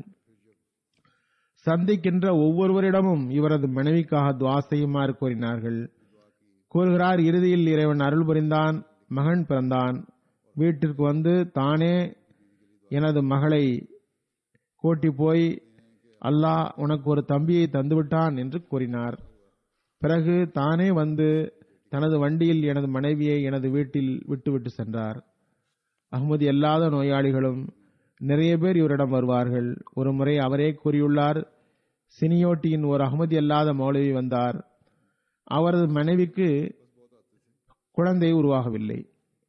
சந்திக்கின்ற ஒவ்வொருவரிடமும் இவரது மனைவிக்காக துவா செய்யுமாறு கூறினார்கள் கூறுகிறார் இறுதியில் இறைவன் அருள் புரிந்தான் மகன் பிறந்தான் வீட்டிற்கு வந்து தானே எனது மகளை கூட்டி போய் அல்லாஹ் உனக்கு ஒரு தம்பியை தந்துவிட்டான் என்று கூறினார் பிறகு தானே வந்து தனது வண்டியில் எனது மனைவியை எனது வீட்டில் விட்டுவிட்டு சென்றார் அகமது அல்லாத நோயாளிகளும் நிறைய பேர் இவரிடம் வருவார்கள் ஒரு முறை அவரே கூறியுள்ளார் சினியோட்டியின் ஒரு அகமதி அல்லாத மௌலவி வந்தார் அவரது மனைவிக்கு குழந்தை உருவாகவில்லை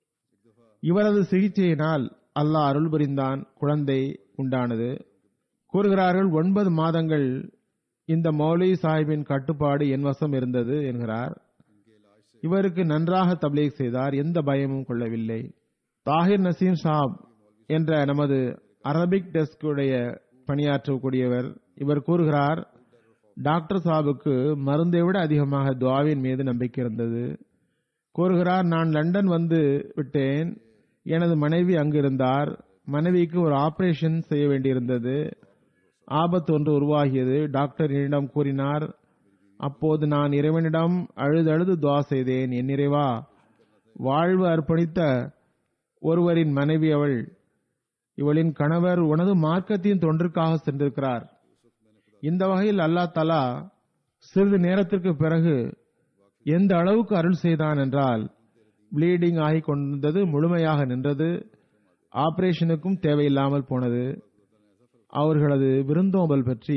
இவரது சிகிச்சையினால் அல்லாஹ் அருள் புரிந்தான் குழந்தை உண்டானது கூறுகிறார்கள் ஒன்பது மாதங்கள் இந்த மௌலவி சாஹிபின் கட்டுப்பாடு என் வசம் இருந்தது என்கிறார் இவருக்கு நன்றாக தப்லீக் செய்தார் எந்த பயமும் கொள்ளவில்லை தாஹிர் நசீம் சாப் என்ற நமது அரபிக் டெஸ்குடைய பணியாற்றக்கூடியவர் இவர் கூறுகிறார் டாக்டர் சாபுக்கு மருந்தை விட அதிகமாக துவாவின் மீது நம்பிக்கை இருந்தது கூறுகிறார் நான் லண்டன் வந்து விட்டேன் எனது மனைவி அங்கு இருந்தார் மனைவிக்கு ஒரு ஆபரேஷன் செய்ய வேண்டியிருந்தது ஆபத்து ஒன்று உருவாகியது டாக்டர் என்னிடம் கூறினார் அப்போது நான் இறைவனிடம் அழுது அழுது துவா செய்தேன் என் நிறைவா வாழ்வு அர்ப்பணித்த ஒருவரின் மனைவி அவள் இவளின் கணவர் உனது மார்க்கத்தின் தொன்றிற்காக சென்றிருக்கிறார் இந்த வகையில் அல்லா தலா சிறிது நேரத்திற்கு பிறகு எந்த அளவுக்கு அருள் செய்தான் என்றால் ப்ளீடிங் ஆகிக் கொண்டிருந்தது முழுமையாக நின்றது ஆபரேஷனுக்கும் தேவையில்லாமல் போனது அவர்களது விருந்தோம்பல் பற்றி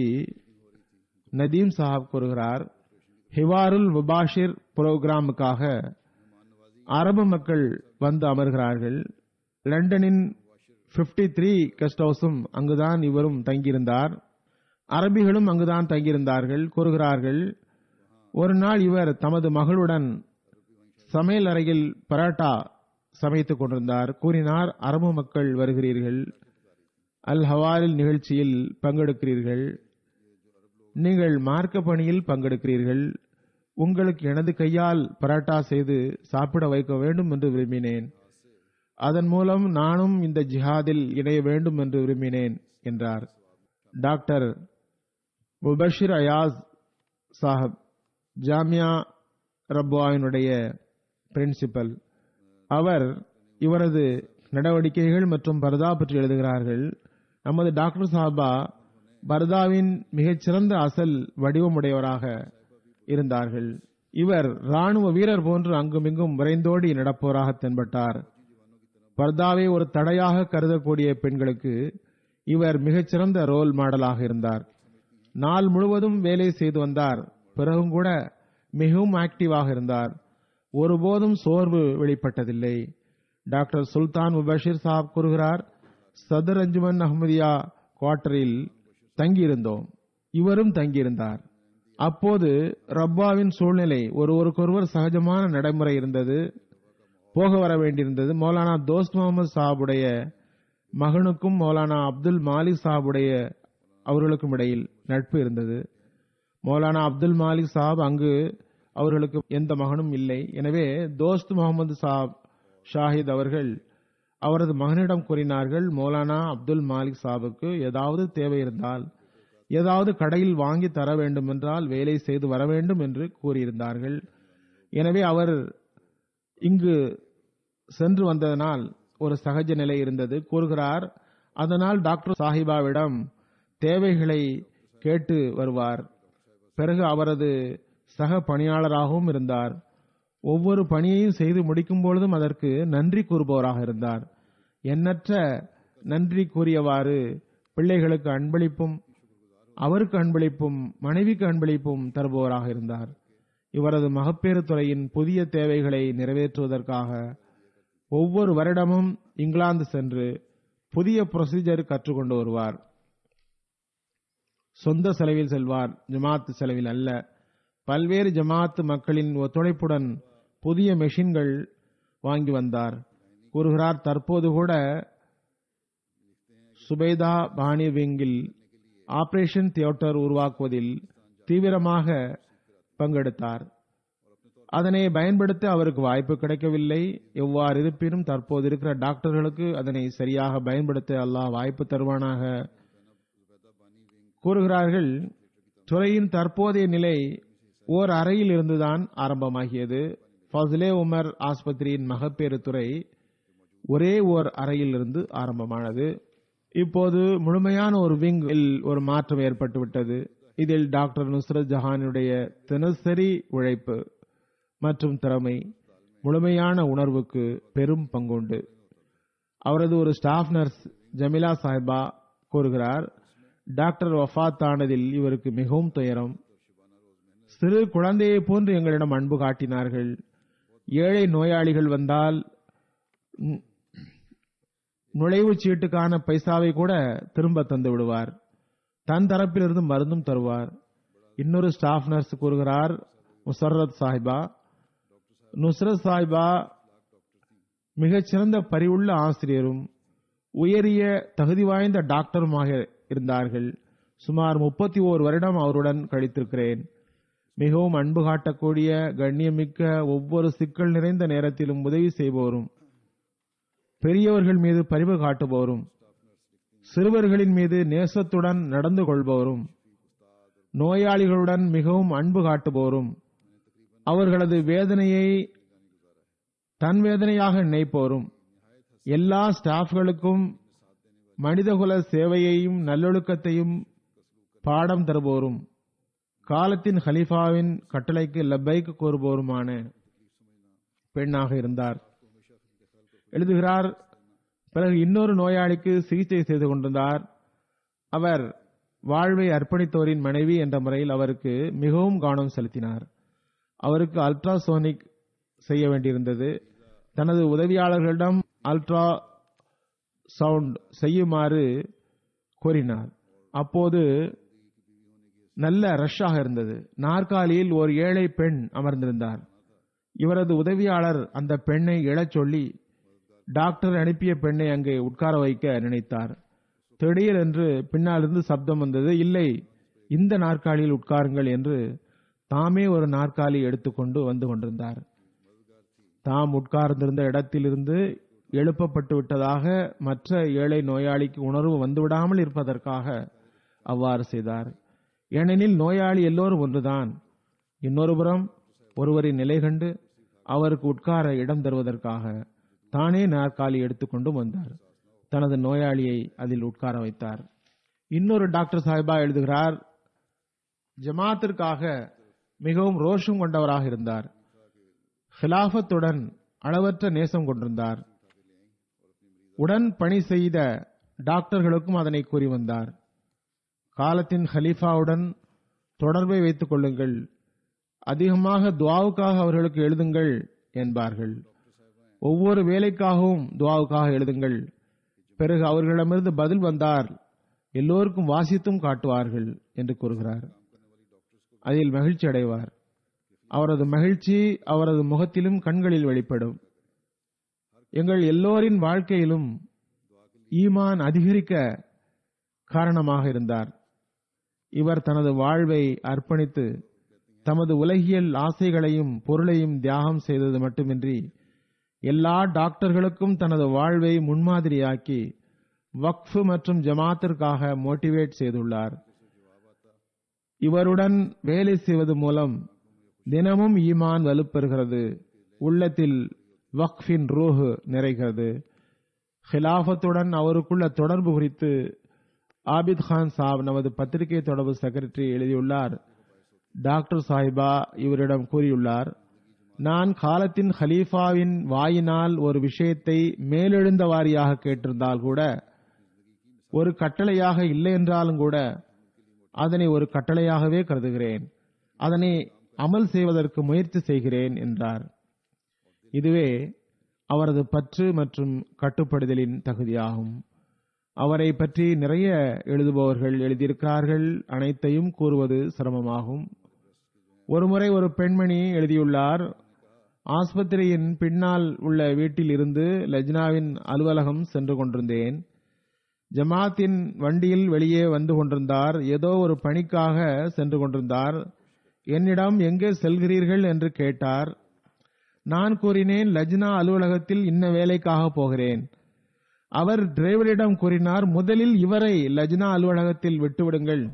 நதீம் சாஹப் கூறுகிறார் ஹிவாருல் முபாஷிர் புரோகிராமுக்காக அரபு மக்கள் வந்து அமர்கிறார்கள் லண்டனின் 53 த்ரீ கெஸ்ட் ஹவுஸும் அங்குதான் இவரும் தங்கியிருந்தார் அரபிகளும் அங்குதான் தங்கியிருந்தார்கள் கூறுகிறார்கள் ஒரு நாள் இவர் தமது மகளுடன் சமையல் அறையில் பராட்டா சமைத்துக் கொண்டிருந்தார் கூறினார் அரபு மக்கள் வருகிறீர்கள் அல் ஹவாலில் நிகழ்ச்சியில் பங்கெடுக்கிறீர்கள் நீங்கள் மார்க்க பணியில் பங்கெடுக்கிறீர்கள் உங்களுக்கு எனது கையால் பராட்டா செய்து சாப்பிட வைக்க வேண்டும் என்று விரும்பினேன் அதன் மூலம் நானும் இந்த ஜிஹாதில் இணைய வேண்டும் என்று விரும்பினேன் என்றார் டாக்டர் முபஷிர் அயாஸ் சாஹப் ஜாமியா ரப்வாவினுடைய பிரின்சிபல் அவர் இவரது நடவடிக்கைகள் மற்றும் பர்தா பற்றி எழுதுகிறார்கள் நமது டாக்டர் சாஹபா பர்தாவின் மிகச்சிறந்த அசல் வடிவமுடையவராக இருந்தார்கள் இவர் ராணுவ வீரர் போன்று அங்குமிங்கும் விரைந்தோடி நடப்பவராக தென்பட்டார் பர்தாவை ஒரு தடையாக கருதக்கூடிய பெண்களுக்கு இவர் மிகச்சிறந்த ரோல் மாடலாக இருந்தார் நாள் முழுவதும் வேலை செய்து வந்தார் பிறகும் கூட மிகவும் ஆக்டிவாக இருந்தார் ஒருபோதும் சோர்வு வெளிப்பட்டதில்லை டாக்டர் சுல்தான் முபஷிர் சாப் கூறுகிறார் சதர் அஞ்சுமன் அஹ்மதியா குவார்டரில் தங்கியிருந்தோம் இவரும் தங்கியிருந்தார் அப்போது ரப்பாவின் சூழ்நிலை ஒருவருக்கொருவர் சகஜமான நடைமுறை இருந்தது போக வர வேண்டியிருந்தது மௌலானா தோஸ்த் முகமது சாஹாபுடைய மகனுக்கும் மௌலானா அப்துல் மாலிக் சாஹாபுடைய அவர்களுக்கும் இடையில் நட்பு இருந்தது மௌலானா அப்துல் மாலிக் சாஹாப் அங்கு அவர்களுக்கு எந்த மகனும் இல்லை எனவே தோஸ்த் முகமது சாப் ஷாஹித் அவர்கள் அவரது மகனிடம் கூறினார்கள் மௌலானா அப்துல் மாலிக் சாபுக்கு ஏதாவது தேவை இருந்தால் ஏதாவது கடையில் வாங்கி தர வேண்டும் என்றால் வேலை செய்து வர வேண்டும் என்று கூறியிருந்தார்கள் எனவே அவர் இங்கு சென்று வந்ததனால் ஒரு சகஜ நிலை இருந்தது கூறுகிறார் அதனால் டாக்டர் சாஹிபாவிடம் தேவைகளை கேட்டு வருவார் பிறகு அவரது சக பணியாளராகவும் இருந்தார் ஒவ்வொரு பணியையும் செய்து முடிக்கும் பொழுதும் அதற்கு நன்றி கூறுபவராக இருந்தார் எண்ணற்ற நன்றி கூறியவாறு பிள்ளைகளுக்கு அன்பளிப்பும் அவருக்கு அன்பளிப்பும் மனைவிக்கு அன்பளிப்பும் தருபவராக இருந்தார் இவரது மகப்பேறு துறையின் புதிய தேவைகளை நிறைவேற்றுவதற்காக ஒவ்வொரு வருடமும் இங்கிலாந்து சென்று புதிய ப்ரொசீஜர் கற்றுக்கொண்டு வருவார் சொந்த செலவில் செல்வார் ஜமாத் செலவில் அல்ல பல்வேறு ஜமாத் மக்களின் ஒத்துழைப்புடன் புதிய மெஷின்கள் வாங்கி வந்தார் கூறுகிறார் தற்போது கூட சுபைதா பாணி விங்கில் ஆபரேஷன் தியேட்டர் உருவாக்குவதில் தீவிரமாக பங்கெடுத்தார் அதனை பயன்படுத்த அவருக்கு வாய்ப்பு கிடைக்கவில்லை எவ்வாறு இருப்பினும் தற்போது இருக்கிற டாக்டர்களுக்கு அதனை சரியாக பயன்படுத்த அல்லாஹ் வாய்ப்பு தருவானாக கூறுகிறார்கள் துறையின் தற்போதைய நிலை ஓர் அறையில் இருந்துதான் ஆரம்பமாகியது ஃபஸ்லே உமர் ஆஸ்பத்திரியின் மகப்பேறு துறை ஒரே ஓர் அறையில் இருந்து ஆரம்பமானது இப்போது முழுமையான ஒரு விங் ஒரு மாற்றம் ஏற்பட்டுவிட்டது இதில் டாக்டர் நுஸ்ரத் ஜஹானுடைய தினசரி உழைப்பு மற்றும் திறமை முழுமையான உணர்வுக்கு பெரும் பங்குண்டு அவரது ஒரு ஸ்டாஃப் நர்ஸ் ஜமிலா சாஹிபா கூறுகிறார் டாக்டர் வஃத் ஆனதில் இவருக்கு மிகவும் துயரம் சிறு குழந்தையை போன்று எங்களிடம் அன்பு காட்டினார்கள் ஏழை நோயாளிகள் வந்தால் நுழைவுச் சீட்டுக்கான பைசாவை கூட திரும்ப தந்து விடுவார் தன் தரப்பிலிருந்து மருந்தும் தருவார் இன்னொரு ஸ்டாஃப் நர்ஸ் கூறுகிறார் முசர்ரத் சாஹிபா நுஸ்ரத் சாஹிபா மிகச்சிறந்த பரிவுள்ள ஆசிரியரும் உயரிய தகுதி வாய்ந்த டாக்டருமாக இருந்தார்கள் சுமார் முப்பத்தி ஓர் வருடம் அவருடன் கழித்திருக்கிறேன் மிகவும் அன்பு காட்டக்கூடிய கண்ணியமிக்க ஒவ்வொரு சிக்கல் நிறைந்த நேரத்திலும் உதவி செய்பவரும் பெரியவர்கள் மீது பரிவு காட்டுபவரும் சிறுவர்களின் மீது நேசத்துடன் நடந்து கொள்பவரும் நோயாளிகளுடன் மிகவும் அன்பு காட்டுபவரும் அவர்களது வேதனையை தன் வேதனையாக நினைப்போரும் எல்லா ஸ்டாஃப்களுக்கும் மனிதகுல சேவையையும் நல்லொழுக்கத்தையும் பாடம் தருபவரும் காலத்தின் ஹலீஃபாவின் கட்டளைக்கு லப்பைக்கு கூறுபவருமான பெண்ணாக இருந்தார் எழுதுகிறார் பிறகு இன்னொரு நோயாளிக்கு சிகிச்சை செய்து கொண்டிருந்தார் அவர் வாழ்வை அர்ப்பணித்தோரின் மனைவி என்ற முறையில் அவருக்கு மிகவும் கவனம் செலுத்தினார் அவருக்கு அல்ட்ராசோனிக் செய்ய வேண்டியிருந்தது தனது உதவியாளர்களிடம் அல்ட்ரா சவுண்ட் செய்யுமாறு கோரினார் அப்போது நல்ல ரஷ்ஷாக இருந்தது நாற்காலியில் ஒரு ஏழை பெண் அமர்ந்திருந்தார் இவரது உதவியாளர் அந்த பெண்ணை எழச் சொல்லி டாக்டர் அனுப்பிய பெண்ணை அங்கே உட்கார வைக்க நினைத்தார் திடீரென்று பின்னாலிருந்து சப்தம் வந்தது இல்லை இந்த நாற்காலியில் உட்காருங்கள் என்று தாமே ஒரு நாற்காலி எடுத்துக்கொண்டு வந்து கொண்டிருந்தார் தாம் உட்கார்ந்திருந்த இடத்திலிருந்து எழுப்பப்பட்டு விட்டதாக மற்ற ஏழை நோயாளிக்கு உணர்வு வந்துவிடாமல் இருப்பதற்காக அவ்வாறு செய்தார் ஏனெனில் நோயாளி எல்லோரும் ஒன்றுதான் இன்னொரு புறம் ஒருவரின் நிலை கண்டு அவருக்கு உட்கார இடம் தருவதற்காக தானே நாற்காலி எடுத்துக்கொண்டு வந்தார் தனது நோயாளியை அதில் உட்கார வைத்தார் இன்னொரு டாக்டர் சாஹிபா எழுதுகிறார் ஜமாத்திற்காக மிகவும் ரோஷம் கொண்டவராக இருந்தார் ஹிலாஃபத்துடன் அளவற்ற நேசம் கொண்டிருந்தார் உடன் பணி செய்த டாக்டர்களுக்கும் அதனை கூறி வந்தார் காலத்தின் ஹலீஃபாவுடன் தொடர்பை வைத்துக் கொள்ளுங்கள் அதிகமாக துவாவுக்காக அவர்களுக்கு எழுதுங்கள் என்பார்கள் ஒவ்வொரு வேலைக்காகவும் துவாவுக்காக எழுதுங்கள் பிறகு அவர்களிடமிருந்து பதில் வந்தார் எல்லோருக்கும் வாசித்தும் காட்டுவார்கள் என்று கூறுகிறார் அதில் மகிழ்ச்சி அடைவார் அவரது மகிழ்ச்சி அவரது முகத்திலும் கண்களில் வெளிப்படும் எங்கள் எல்லோரின் வாழ்க்கையிலும் ஈமான் அதிகரிக்க காரணமாக இருந்தார் இவர் தனது வாழ்வை அர்ப்பணித்து தமது உலகியல் ஆசைகளையும் பொருளையும் தியாகம் செய்தது மட்டுமின்றி எல்லா டாக்டர்களுக்கும் தனது வாழ்வை முன்மாதிரியாக்கி வக்ஃப் மற்றும் ஜமாத்திற்காக மோட்டிவேட் செய்துள்ளார் இவருடன் வேலை செய்வது மூலம் தினமும் ஈமான் வலுப்பெறுகிறது உள்ளத்தில் வக்ஃபின் ரூஹ் நிறைகிறது ஹிலாஃபத்துடன் அவருக்குள்ள தொடர்பு குறித்து ஆபித் கான் சாப் நமது பத்திரிகை தொடர்பு செக்ரட்டரி எழுதியுள்ளார் டாக்டர் சாஹிபா இவரிடம் கூறியுள்ளார் நான் காலத்தின் ஹலீஃபாவின் வாயினால் ஒரு விஷயத்தை மேலெழுந்த வாரியாக கேட்டிருந்தால் கூட ஒரு கட்டளையாக இல்லை என்றாலும் கூட அதனை ஒரு கட்டளையாகவே கருதுகிறேன் அதனை அமல் செய்வதற்கு முயற்சி செய்கிறேன் என்றார் இதுவே அவரது பற்று மற்றும் கட்டுப்படுதலின் தகுதியாகும் அவரை பற்றி நிறைய எழுதுபவர்கள் எழுதியிருக்கிறார்கள் அனைத்தையும் கூறுவது சிரமமாகும் ஒருமுறை ஒரு பெண்மணி எழுதியுள்ளார் ஆஸ்பத்திரியின் பின்னால் உள்ள வீட்டில் இருந்து லஜ்னாவின் அலுவலகம் சென்று கொண்டிருந்தேன் ஜமாத்தின் வண்டியில் வெளியே வந்து கொண்டிருந்தார் ஏதோ ஒரு பணிக்காக சென்று கொண்டிருந்தார் என்னிடம் எங்கே செல்கிறீர்கள் என்று கேட்டார் நான் கூறினேன் லஜ்னா அலுவலகத்தில் இன்ன வேலைக்காக போகிறேன் அவர் டிரைவரிடம் கூறினார் முதலில் இவரை லஜ்னா அலுவலகத்தில் விட்டுவிடுங்கள்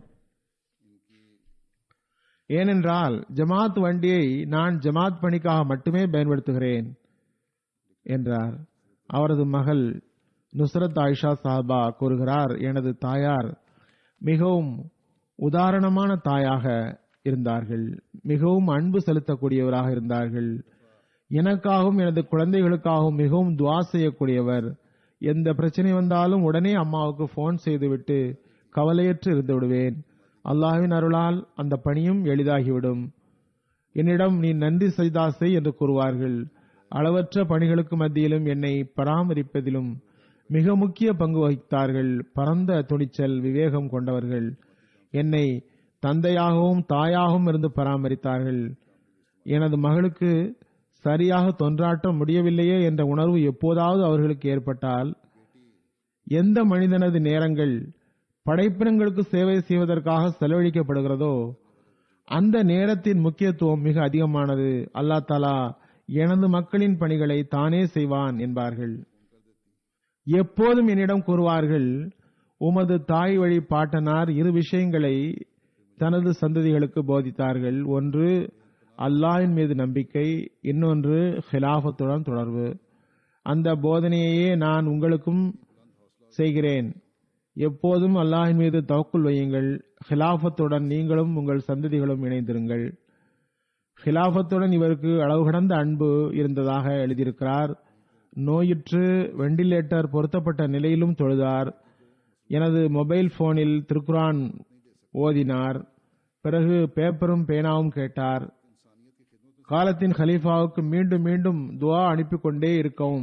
ஏனென்றால் ஜமாத் வண்டியை நான் ஜமாத் பணிக்காக மட்டுமே பயன்படுத்துகிறேன் என்றார் அவரது மகள் நுஸ்ரத் ஆயிஷா சாஹபா கூறுகிறார் எனது தாயார் மிகவும் உதாரணமான தாயாக இருந்தார்கள் மிகவும் அன்பு செலுத்தக்கூடியவராக இருந்தார்கள் எனக்காகவும் எனது குழந்தைகளுக்காகவும் மிகவும் துவா செய்யக்கூடியவர் எந்த பிரச்சனை வந்தாலும் உடனே அம்மாவுக்கு போன் செய்துவிட்டு கவலையற்று இருந்து விடுவேன் அல்லாஹ்வின் அருளால் அந்த பணியும் எளிதாகிவிடும் என்னிடம் நீ நன்றி செய்தா செய் என்று கூறுவார்கள் அளவற்ற பணிகளுக்கு மத்தியிலும் என்னை பராமரிப்பதிலும் மிக முக்கிய பங்கு வகித்தார்கள் பரந்த துணிச்சல் விவேகம் கொண்டவர்கள் என்னை தந்தையாகவும் தாயாகவும் இருந்து பராமரித்தார்கள் எனது மகளுக்கு சரியாக தொன்றாட்ட முடியவில்லையே என்ற உணர்வு எப்போதாவது அவர்களுக்கு ஏற்பட்டால் எந்த மனிதனது நேரங்கள் படைப்பினங்களுக்கு சேவை செய்வதற்காக செலவழிக்கப்படுகிறதோ அந்த நேரத்தின் முக்கியத்துவம் மிக அதிகமானது அல்லா தாலா எனது மக்களின் பணிகளை தானே செய்வான் என்பார்கள் எப்போதும் என்னிடம் கூறுவார்கள் உமது தாய் வழி பாட்டனார் இரு விஷயங்களை தனது சந்ததிகளுக்கு போதித்தார்கள் ஒன்று அல்லாஹ்வின் மீது நம்பிக்கை இன்னொன்று ஹிலாஃபத்துடன் தொடர்பு அந்த போதனையையே நான் உங்களுக்கும் செய்கிறேன் எப்போதும் அல்லாஹின் மீது தவக்குள் வையுங்கள் ஹிலாஃபத்துடன் நீங்களும் உங்கள் சந்ததிகளும் இணைந்திருங்கள் ஹிலாஃபத்துடன் இவருக்கு அளவு கடந்த அன்பு இருந்ததாக எழுதியிருக்கிறார் நோயுற்று வெண்டிலேட்டர் பொருத்தப்பட்ட நிலையிலும் தொழுதார் எனது மொபைல் போனில் திருக்குரான் ஓதினார் பிறகு பேப்பரும் பேனாவும் கேட்டார் காலத்தின் ஹலீஃபாவுக்கு மீண்டும் மீண்டும் துவா அனுப்பிக் கொண்டே இருக்கவும்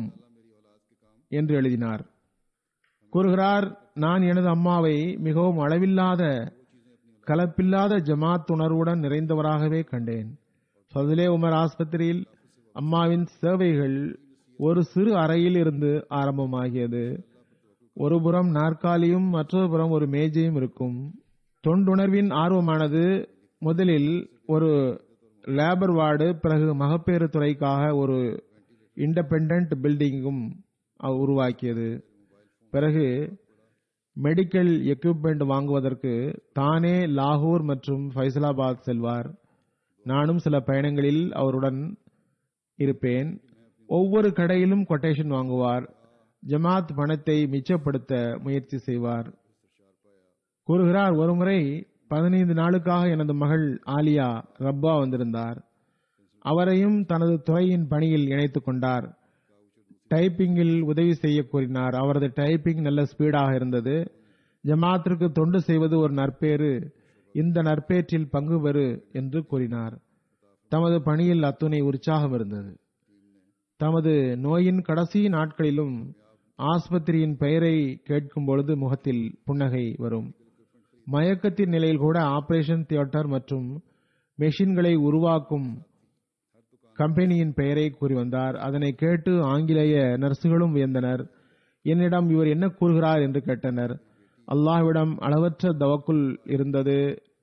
என்று எழுதினார் கூறுகிறார் நான் எனது அம்மாவை மிகவும் அளவில்லாத கலப்பில்லாத ஜமாத் உணர்வுடன் நிறைந்தவராகவே கண்டேன் ஃபதுலே உமர் ஆஸ்பத்திரியில் அம்மாவின் சேவைகள் ஒரு சிறு அறையில் இருந்து ஆரம்பமாகியது ஒரு புறம் நாற்காலியும் மற்றொரு புறம் ஒரு மேஜையும் இருக்கும் தொண்டுணர்வின் ஆர்வமானது முதலில் ஒரு லேபர் வார்டு பிறகு மகப்பேறு துறைக்காக ஒரு இண்டிபெண்டன்ட் பில்டிங்கும் உருவாக்கியது பிறகு மெடிக்கல் எக்யூப்மெண்ட் வாங்குவதற்கு தானே லாகூர் மற்றும் ஃபைசலாபாத் செல்வார் நானும் சில பயணங்களில் அவருடன் இருப்பேன் ஒவ்வொரு கடையிலும் கொட்டேஷன் வாங்குவார் ஜமாத் பணத்தை மிச்சப்படுத்த முயற்சி செய்வார் கூறுகிறார் ஒருமுறை பதினைந்து நாளுக்காக எனது மகள் ஆலியா ரப்பா வந்திருந்தார் அவரையும் தனது துறையின் பணியில் இணைத்துக் கொண்டார் டைப்பிங்கில் உதவி செய்ய கூறினார் அவரது டைப்பிங் நல்ல ஸ்பீடாக இருந்தது ஜமாத்திற்கு தொண்டு செய்வது ஒரு நற்பேறு இந்த நற்பேற்றில் பங்கு பெறு என்று கூறினார் தமது பணியில் அத்துணை உற்சாகம் இருந்தது தமது நோயின் கடைசி நாட்களிலும் ஆஸ்பத்திரியின் பெயரை கேட்கும் பொழுது முகத்தில் புன்னகை வரும் மயக்கத்தின் நிலையில் கூட ஆபரேஷன் தியேட்டர் மற்றும் மெஷின்களை உருவாக்கும் கம்பெனியின் பெயரை கூறி வந்தார் அதனை கேட்டு ஆங்கிலேய நர்சுகளும் வியந்தனர் என்னிடம் இவர் என்ன கூறுகிறார் என்று கேட்டனர் அல்லாஹ்விடம் அளவற்ற தவக்குள் இருந்தது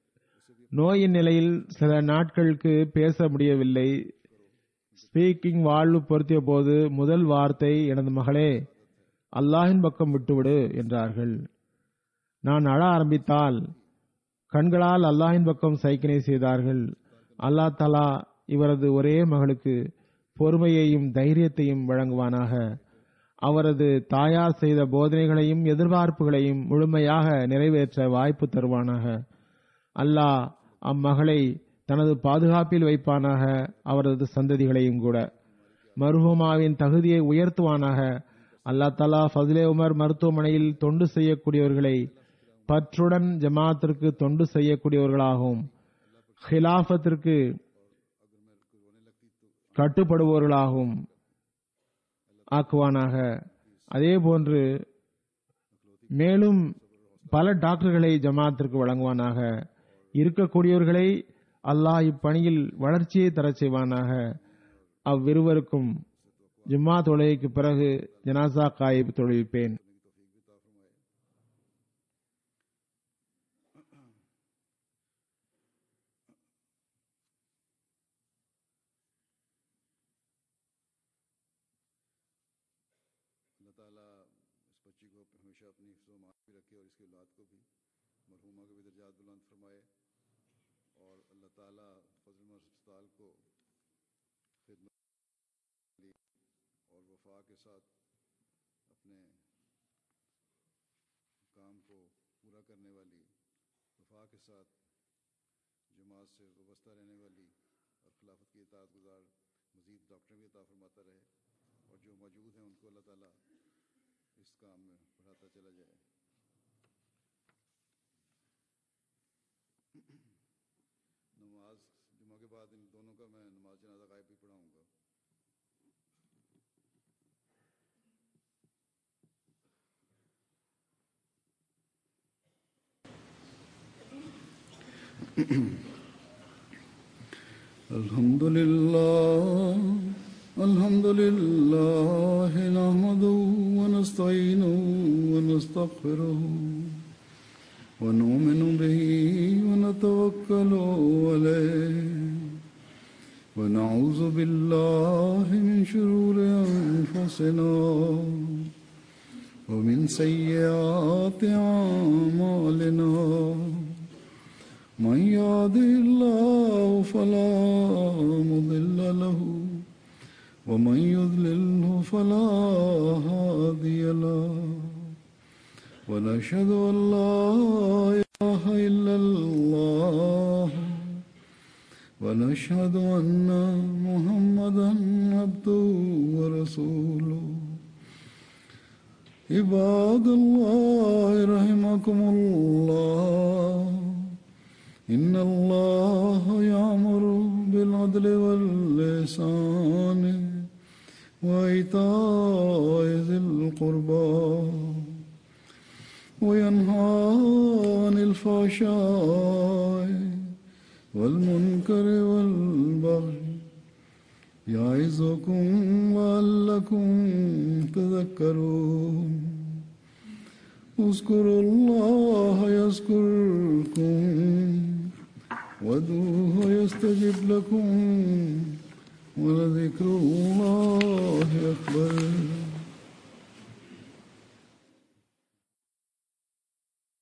நோயின் நிலையில் சில நாட்களுக்கு பேச முடியவில்லை ஸ்பீக்கிங் வாழ்வு பொருத்திய போது முதல் வார்த்தை எனது மகளே அல்லாஹின் பக்கம் விட்டுவிடு என்றார்கள் நான் அழ ஆரம்பித்தால் கண்களால் அல்லாஹின் பக்கம் சைக்கினை செய்தார்கள் அல்லா தலா இவரது ஒரே மகளுக்கு பொறுமையையும் தைரியத்தையும் வழங்குவானாக அவரது தாயார் செய்த போதனைகளையும் எதிர்பார்ப்புகளையும் முழுமையாக நிறைவேற்ற வாய்ப்பு தருவானாக அல்லாஹ் அம்மகளை தனது பாதுகாப்பில் வைப்பானாக அவரது சந்ததிகளையும் கூட மருஹுமாவின் தகுதியை உயர்த்துவானாக அல்லா தலா ஃபதுலே உமர் மருத்துவமனையில் தொண்டு செய்யக்கூடியவர்களை பற்றுடன் ஜமாத்திற்கு தொண்டு செய்யக்கூடியவர்களாகவும் ஹிலாஃபத்திற்கு கட்டுப்படுபவர்களாகவும் ஆக்குவானாக அதே போன்று மேலும் பல டாக்டர்களை ஜமாத்திற்கு வழங்குவானாக இருக்கக்கூடியவர்களை அல்லாஹ் இப்பணியில் வளர்ச்சியை தரச் செய்வானாக அவ்விருவருக்கும் ஜும்மா தொழுகைக்கு பிறகு ஜனாசா காயிப் தொழுவிப்பேன் अल्लाह ताला इस बच्ची को हमेशा अपनी हिफ्ज़ मान भी रखे और इसकी औलाद को भी मरहुमा के भी दर्जात बुलंद फरमाए और अल्लाह ताला फजल अस्पताल को खिदमत और वफा के साथ अपने काम को पूरा करने वाली वफा के साथ जमात से वाबस्ता रहने वाली और खिलाफत की इतात गुजार मजीद डॉक्टर भी अता फरमाता रहे और जो मौजूद हैं उनको अल्लाह ताला इस काम में बढ़ाता चला जाए नमाज जुमा के बाद इन दोनों का मैं नमाज जनाजा गायब भी पढ़ाऊंगा الحمد لله الحمد لله نحمده ونستعينه ونستغفره ونؤمن به ونتوكل عليه ونعوذ بالله من شرور أنفسنا ومن سيئات أعمالنا من يهده الله فلا مضل له ومن يضلله فلا هادي له ونشهد ان لا اله الا الله ونشهد ان محمدا عبده ورسوله عباد الله رحمكم الله إن الله يأمر بالعدل واللسان وإيتاء ذي القربى وينهى عن الفحشاء والمنكر والبغي يعظكم لعلكم تذكرون اذكروا الله يذكركم وادعوه يستجب لكم ولذكر الله أكبر